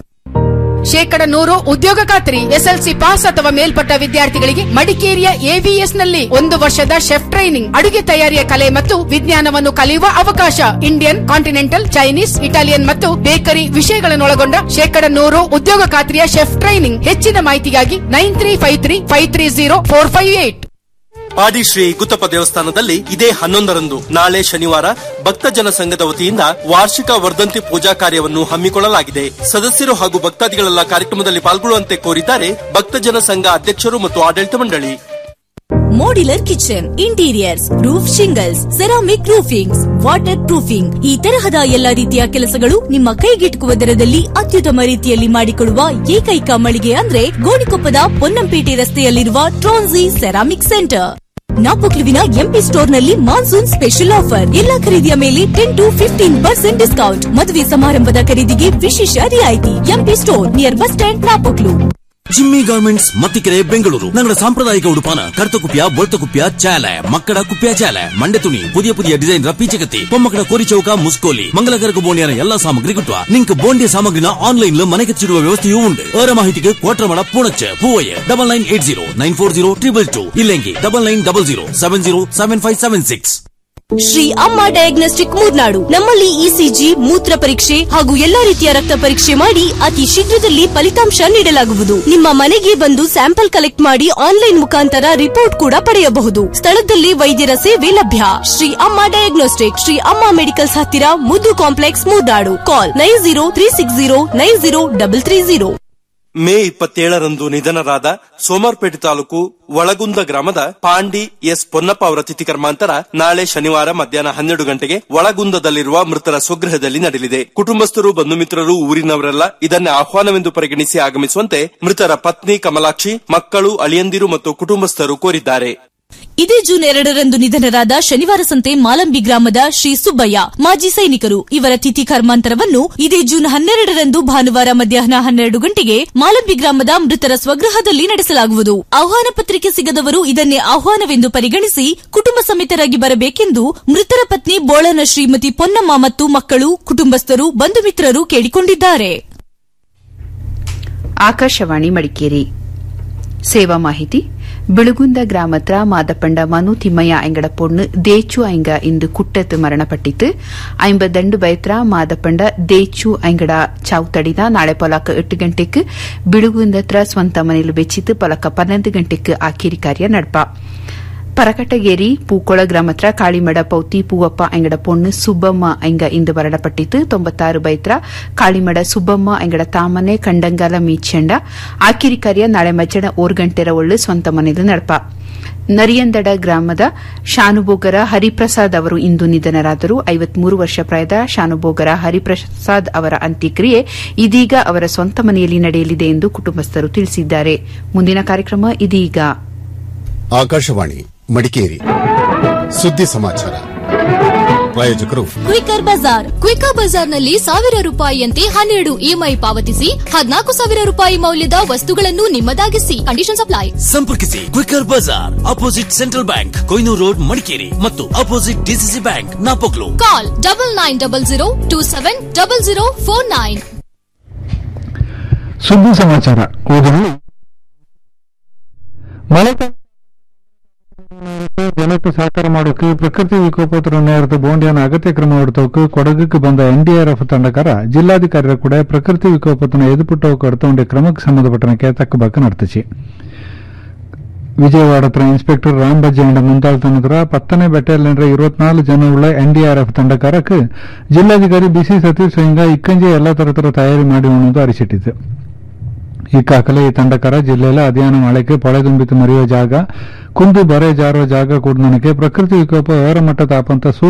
ಶೇಕಡ ನೂರು ಉದ್ಯೋಗ ಖಾತ್ರಿ ಎಸ್ಎಲ್ಸಿ ಪಾಸ್ ಅಥವಾ ಮೇಲ್ಪಟ್ಟ ವಿದ್ಯಾರ್ಥಿಗಳಿಗೆ ಮಡಿಕೇರಿಯ ಎವಿಎಸ್ ನಲ್ಲಿ ಒಂದು ವರ್ಷದ ಶೆಫ್ ಟ್ರೈನಿಂಗ್ ಅಡುಗೆ ತಯಾರಿಯ ಕಲೆ ಮತ್ತು ವಿಜ್ಞಾನವನ್ನು ಕಲಿಯುವ ಅವಕಾಶ ಇಂಡಿಯನ್ ಕಾಂಟಿನೆಂಟಲ್ ಚೈನೀಸ್ ಇಟಾಲಿಯನ್ ಮತ್ತು ಬೇಕರಿ ವಿಷಯಗಳನ್ನೊಳಗೊಂಡ ಶೇಕಡ ನೂರು ಉದ್ಯೋಗ ಖಾತ್ರಿಯ ಶೆಫ್ ಟ್ರೈನಿಂಗ್ ಹೆಚ್ಚಿನ ಮಾಹಿತಿಗಾಗಿ nine three five three five three zero four five eight
ಪಾಡಿ ಶ್ರೀ ಗುತ್ತಪ್ಪ ದೇವಸ್ಥಾನದಲ್ಲಿ ಇದೇ ಹನ್ನೊಂದರಂದು ನಾಳೆ ಶನಿವಾರ ಭಕ್ತಜನ ಸಂಘದ ವತಿಯಿಂದ ವಾರ್ಷಿಕ ವರ್ಧಂತಿ ಪೂಜಾ ಕಾರ್ಯವನ್ನು ಹಮ್ಮಿಕೊಳ್ಳಲಾಗಿದೆ ಸದಸ್ಯರು ಹಾಗೂ ಭಕ್ತಾದಿಗಳೆಲ್ಲ ಕಾರ್ಯಕ್ರಮದಲ್ಲಿ ಪಾಲ್ಗೊಳ್ಳುವಂತೆ ಕೋರಿದ್ದಾರೆ ಭಕ್ತಜನ ಸಂಘ ಅಧ್ಯಕ್ಷರು ಮತ್ತು ಆಡಳಿತ ಮಂಡಳಿ
modular kitchen interiors roof shingles ceramic roofings waterproofing ಈ ತರಹದ ಎಲ್ಲಾ ರೀತಿಯ ಕೆಲಸಗಳು ನಿಮ್ಮ ಕೈಗೆಟುಕುವ ದರದಲ್ಲಿ ಅತ್ಯುತ್ತಮ ರೀತಿಯಲ್ಲಿ ಮಾಡಿಕೊಡುವ ಏಕೈಕ ಮಳಿಗೆ ಅಂದ್ರೆ ಗೋಣಿಕೊಪ್ಪದ ಪೊನ್ನಂಪೇಟೆ ರಸ್ತೆಯಲ್ಲಿರುವ ಟ್ರಾನ್ಸಿ ಸೆರಾಮಿಕ್ ಸೆಂಟರ್ ನಾಪೊಕ್ಲುವಿನ ಎಂಪಿ ಸ್ಟೋರ್ ನಲ್ಲಿ ಮಾನ್ಸೂನ್ ಸ್ಪೆಷಲ್ ಆಫರ್ ಎಲ್ಲಾ ಖರೀದಿಯ ಮೇಲೆ ten to fifteen percent discount ಮದುವೆ ಸಮಾರಂಭದ ಖರೀದಿಗೆ ವಿಶೇಷ ರಿಯಾಯಿತಿ MP store near bus stand Napoklu
Jimmy garments Mattikere Bengaluru ഞങ്ങളുടെ സാമ്പ്രദായിക ഉടുപ്പാണ് കറുത്ത കുപ്പിയ വെളുത്ത കുപ്പിയ ചേല മക്കട കുപ്പിയ ചേല മണ്ട തുണി പുതിയ പുതിയ ഡിಸೈನ್ ರಪ್ಪೀಚಗತ್ತಿ ಪೊಮ್ಮಕಡ ಕೋರಿಚೌಕ ಮುಸ್ಕೋಲಿ ಮಂಗಲಕರಕ ಬೋಣಿಯನ ಎಲ್ಲಾ ಸಾಮಗ್ರಿ ಗಿಟ್ಟುವ ನಿಂಕ್ ಬೋಂಡಿಯ ಸಾಮಗ್ರಿನ ಆನ್ಲೈನ್ ಮನೆಗೆ ಚಿಡುವ ವ್ಯವಸ್ಥೆಯೂ ಉಂಟು ಅವರ ಮಾಹಿತಿಗೆ Kotramada Poonacha Poovaiah double nine eight zero nine four zero triple two ಇಲ್ಲೆಂಗಿ double nine double zero seven zero seven five seven six
Shri Amma diagnostic Murnad ನಮ್ಮಲ್ಲಿ ಇಸಿಜಿ ಮೂತ್ರ ಪರೀಕ್ಷೆ ಹಾಗೂ ಎಲ್ಲಾ ರೀತಿಯ ರಕ್ತ ಪರೀಕ್ಷೆ ಮಾಡಿ ಅತಿ ಶೀಘ್ರದಲ್ಲಿ ಫಲಿತಾಂಶ ನೀಡಲಾಗುವುದು ನಿಮ್ಮ ಮನೆಗೆ ಬಂದು ಸ್ಯಾಂಪಲ್ ಕಲೆಕ್ಟ್ ಮಾಡಿ ಆನ್ಲೈನ್ ಮುಖಾಂತರ ರಿಪೋರ್ಟ್ ಕೂಡ ಪಡೆಯಬಹುದು ಸ್ಥಳದಲ್ಲಿ ವೈದ್ಯರ ಸೇವೆ ಲಭ್ಯ ಶ್ರೀ ಅಮ್ಮ ಡಯಾಗ್ನೋಸ್ಟಿಕ್ ಶ್ರೀ ಅಮ್ಮ ಮೆಡಿಕಲ್ಸ್ ಹತ್ತಿರ Muddu complex Moornad call nine zero three six zero nine zero double three zero
May ಇಪ್ಪತ್ತೇಳರಂದು ನಿಧನರಾದ ಸೋಮಾರ್ಪೇಟೆ ತಾಲೂಕು ಒಳಗುಂದ ಗ್ರಾಮದ ಪಾಂಡಿ ಎಸ್ ಪೊನ್ನಪ್ಪ ಅವರ ತಿಥಿ ಕರ್ಮಾಂತರ ನಾಳೆ ಶನಿವಾರ ಮಧ್ಯಾಹ್ನ ಹನ್ನೆರಡು ಗಂಟೆಗೆ ಒಳಗುಂದದಲ್ಲಿರುವ ಮೃತರ ಸ್ವಗೃಹದಲ್ಲಿ ನಡೆಯಲಿದೆ ಕುಟುಂಬಸ್ಥರು ಬಂಧು ಮಿತ್ರರು ಊರಿನವರೆಲ್ಲ ಇದನ್ನೇ ಆಹ್ವಾನವೆಂದು ಪರಿಗಣಿಸಿ ಆಗಮಿಸುವಂತೆ ಮೃತರ ಪತ್ನಿ ಕಮಲಾಕ್ಷಿ ಮಕ್ಕಳು ಅಳಿಯಂದಿರು ಮತ್ತು ಕುಟುಂಬಸ್ಥರು ಕೋರಿದ್ದಾರೆ
ಇದೇ ಜೂನ್ ಎರಡರಂದು ನಿಧನರಾದ ಶನಿವಾರ ಸಂತೆ ಮಾಲಂಬಿ ಗ್ರಾಮದ ಶ್ರೀ ಸುಬ್ಬಯ್ಯ ಮಾಜಿ ಸೈನಿಕರು ಇವರ ತಿಥಿ ಕರ್ಮಾಂತರವನ್ನು ಇದೇ ಜೂನ್ ಹನ್ನೆರಡರಂದು ಭಾನುವಾರ ಮಧ್ಯಾಹ್ನ ಹನ್ನೆರಡು ಗಂಟೆಗೆ ಮಾಲಂಬಿ ಗ್ರಾಮದ ಮೃತರ ಸ್ವಗೃಹದಲ್ಲಿ ನಡೆಸಲಾಗುವುದು ಆಹ್ವಾನ ಪತ್ರಿಕೆ ಸಿಗದವರು ಇದನ್ನೇ ಆಹ್ವಾನವೆಂದು ಪರಿಗಣಿಸಿ ಕುಟುಂಬ ಸಮೇತರಾಗಿ ಬರಬೇಕೆಂದು ಮೃತರ ಪತ್ನಿ ಬೋಳನ ಶ್ರೀಮತಿ ಪೊನ್ನಮ್ಮ ಮತ್ತು ಮಕ್ಕಳು ಕುಟುಂಬಸ್ಥರು ಬಂಧು ಮಿತ್ರರು ಕೇಳಿಕೊಂಡಿದ್ದಾರೆ
ಆಕಾಶವಾಣಿ ಮಡಿಕೇರಿ ಸೇವಾ ಮಾಹಿತಿ ಬಿಳುಗುಂದ ಗ್ರಾಮತ್ರ ಮಾದಪಂಡ ಮನು ತಿಮ್ಮಯ್ಯ ಎಂಗಡ ಪೊಣ್ಣು ದೇಚು ಐಂಗ ಇಂದು ಕುಟ್ಟತ್ತು ಮರಣಪಟ್ಟಿತ್ತು ಐಂಬದಂಡು ಬೈತ್ರ ಮಾದಪಂಡ ದೇಚು ಐಂಗಡ ಚಾವು ತಡಿದ ನಾಳೆ ಪೊಲಕ ಎಟ್ಟು ಗಂಟೆಗೆ ಬಿಳುಗುಂದತ್ರ ಸ್ವಂತ ಮನೆಯಲ್ಲಿ ಬೆಚ್ಚಿತ್ತು ಪೊಲಕ ಪನ್ನೊಂದು ಗಂಟೆಗೆ ಆಖಿರಿ ಕಾರ್ಯ ನಡ್ಪ ಪರಕಟಗೇರಿ பூக்கொள கிராமத்துல காளிமட பௌத்தி பூவப்பா எங்கட பொண்ணு சுப்பம்மா எங்க இந்த வரடப்பட்டித்து தொம்பத்தாறு ಬೈತ್ರ ಕಾಳಿಮಡ ಸುಬ್ಬಮ್ಮ ಎಂಗಡ ತಾಮನೆ ಕಂಡಂಗಾಲ ಮೀಚಂಡ ಆಕಿರಿ ಕಾರ್ಯ ನಾಳೆ ಮಧ್ಯಾಹ್ನ ಓರ್ ಗಂಟೆರ ಒಳ್ಳು ಸ್ವಂತ ಮನೆಯಲ್ಲಿ ನಡಪ ನರಿಯಂದಡ ಗ್ರಾಮದ ಶಾನುಭೋಗರ ಹರಿಪ್ರಸಾದ್ ಅವರು ಇಂದು ನಿಧನರಾದರು ಐವತ್ಮೂರು ವರ್ಷ ಪ್ರಾಯದ ಶಾನುಭೋಗರ ಹರಿಪ್ರಸಾದ್ ಅವರ ಅಂತ್ಯಕ್ರಿಯೆ ಇದೀಗ ಅವರ ಸ್ವಂತ ಮನೆಯಲ್ಲಿ ನಡೆಯಲಿದೆ ಎಂದು ಕುಟುಂಬಸ್ಥರು ತಿಳಿಸಿದ್ದಾರೆ ಮುಂದಿನ ಕಾರ್ಯಕ್ರಮ ಇದೀಗ
ಆಕಾಶವಾಣಿ ಮಡಿಕೇರಿ ಸುದ್ದಿ ಸಮಾಚಾರ ಪ್ರಾಯೋಜಕರು
ಕ್ವಿಕರ್ ಬಜಾರ್ ಕ್ವಿಕರ್ ಬಜಾರ್ನಲ್ಲಿ ಸಾವಿರ ರೂಪಾಯಿಯಂತೆ ಹನ್ನೆರಡು ಇಎಂಐ ಪಾವತಿಸಿ ಹದಿನಾಲ್ಕು ಸಾವಿರ ರೂಪಾಯಿ ಮೌಲ್ಯದ ವಸ್ತುಗಳನ್ನು ನಿಮ್ಮದಾಗಿಸಿ ಕಂಡೀಷನ್ ಅಪ್ಲೈ
ಸಂಪರ್ಕಿಸಿ ಕ್ವಿಕರ್ ಬಜಾರ್ ಅಪೋಸಿಟ್ ಸೆಂಟ್ರಲ್ ಬ್ಯಾಂಕ್ ಕೊಯ್ನೂರು ರೋಡ್ ಮಡಿಕೇರಿ ಮತ್ತು opposite DCC bank Napoklu
call double nine double zero two seven double zero four nine
ಸುದ್ದಿ ಸಮಾಚಾರ ಓದಲು ಮಳೆಗಾಲ ಜನಕ್ಕೆ ಸಹಕಾರ ಮಾಡೋಕೆ ಪ್ರಕೃತಿ ವಿಕೋಪೋತ್ತರ ನೇರದ ಬೋಂಡಿಯನ ಅಗತ್ಯ ಕ್ರಮ ಹೊಡೆತೋಕೆ ಕೊಡಗಕ್ಕೆ ಬಂದ ಎನ್ಡಿಆರ್ಎಫ್ ತಂಡಕಾರ ಜಿಲ್ಲಾಧಿಕಾರಿಯ ಕೂಡ ಪ್ರಕೃತಿ ವಿಕೋಪತನ ಎದುಪುಟ್ಟೋಕೆ ಹೊಡೆತೊಂಡೆ ಕ್ರಮಕ್ಕೆ ಸಂಬಂಧಪಟ್ಟನಕ್ಕೆ ತಕ್ಕಬಾಕ ನಡೆತಿಸಿ ವಿಜಯವಾಡ ಹತ್ರ ಇನ್ಸ್ಪೆಕ್ಟರ್ ರಾಮ್ ಬಜ್ಜೆಂಡ ಮುಂತಾಳ್ತನದ್ರ ಪತ್ತನೇ ಬೆಟ್ಟೆಯಲ್ಲಿನ ಇರುವತ್ನಾಲ್ಕು ಜನ ಉಳ್ಳ ಎನ್ಡಿಆರ್ಎಫ್ ತಂಡಕಾರಕ್ಕೆ ಜಿಲ್ಲಾಧಿಕಾರಿ ಬಿಸಿ ಸತೀಶ್ ಸಿಂಗ ಇಕ್ಕಂಜೆ ಎಲ್ಲ ತರತರ ತಯಾರಿ ಮಾಡಿ ಉಣ್ಣುವುದು ಅರಿಸಿಟ್ಟಿತು ಈಗಾಗಲೇ ಈ ತಂಡಕಾರ ಜಿಲ್ಲೆಯಲ್ಲಿ ಅಧ್ಯಯನ ಮಳೆಗೆ ಪೊಳೆ ತುಂಬಿತು ಮರೆಯುವ ಜಾಗ ಕುಂದು ಬರೆ ಜಾರುವ ಜಾಗ ಕೂಡ ನನಗೆ ಪ್ರಕೃತಿ ವಿಕೋಪ ಅವರ ಮಟ್ಟ ತಾಪಂತ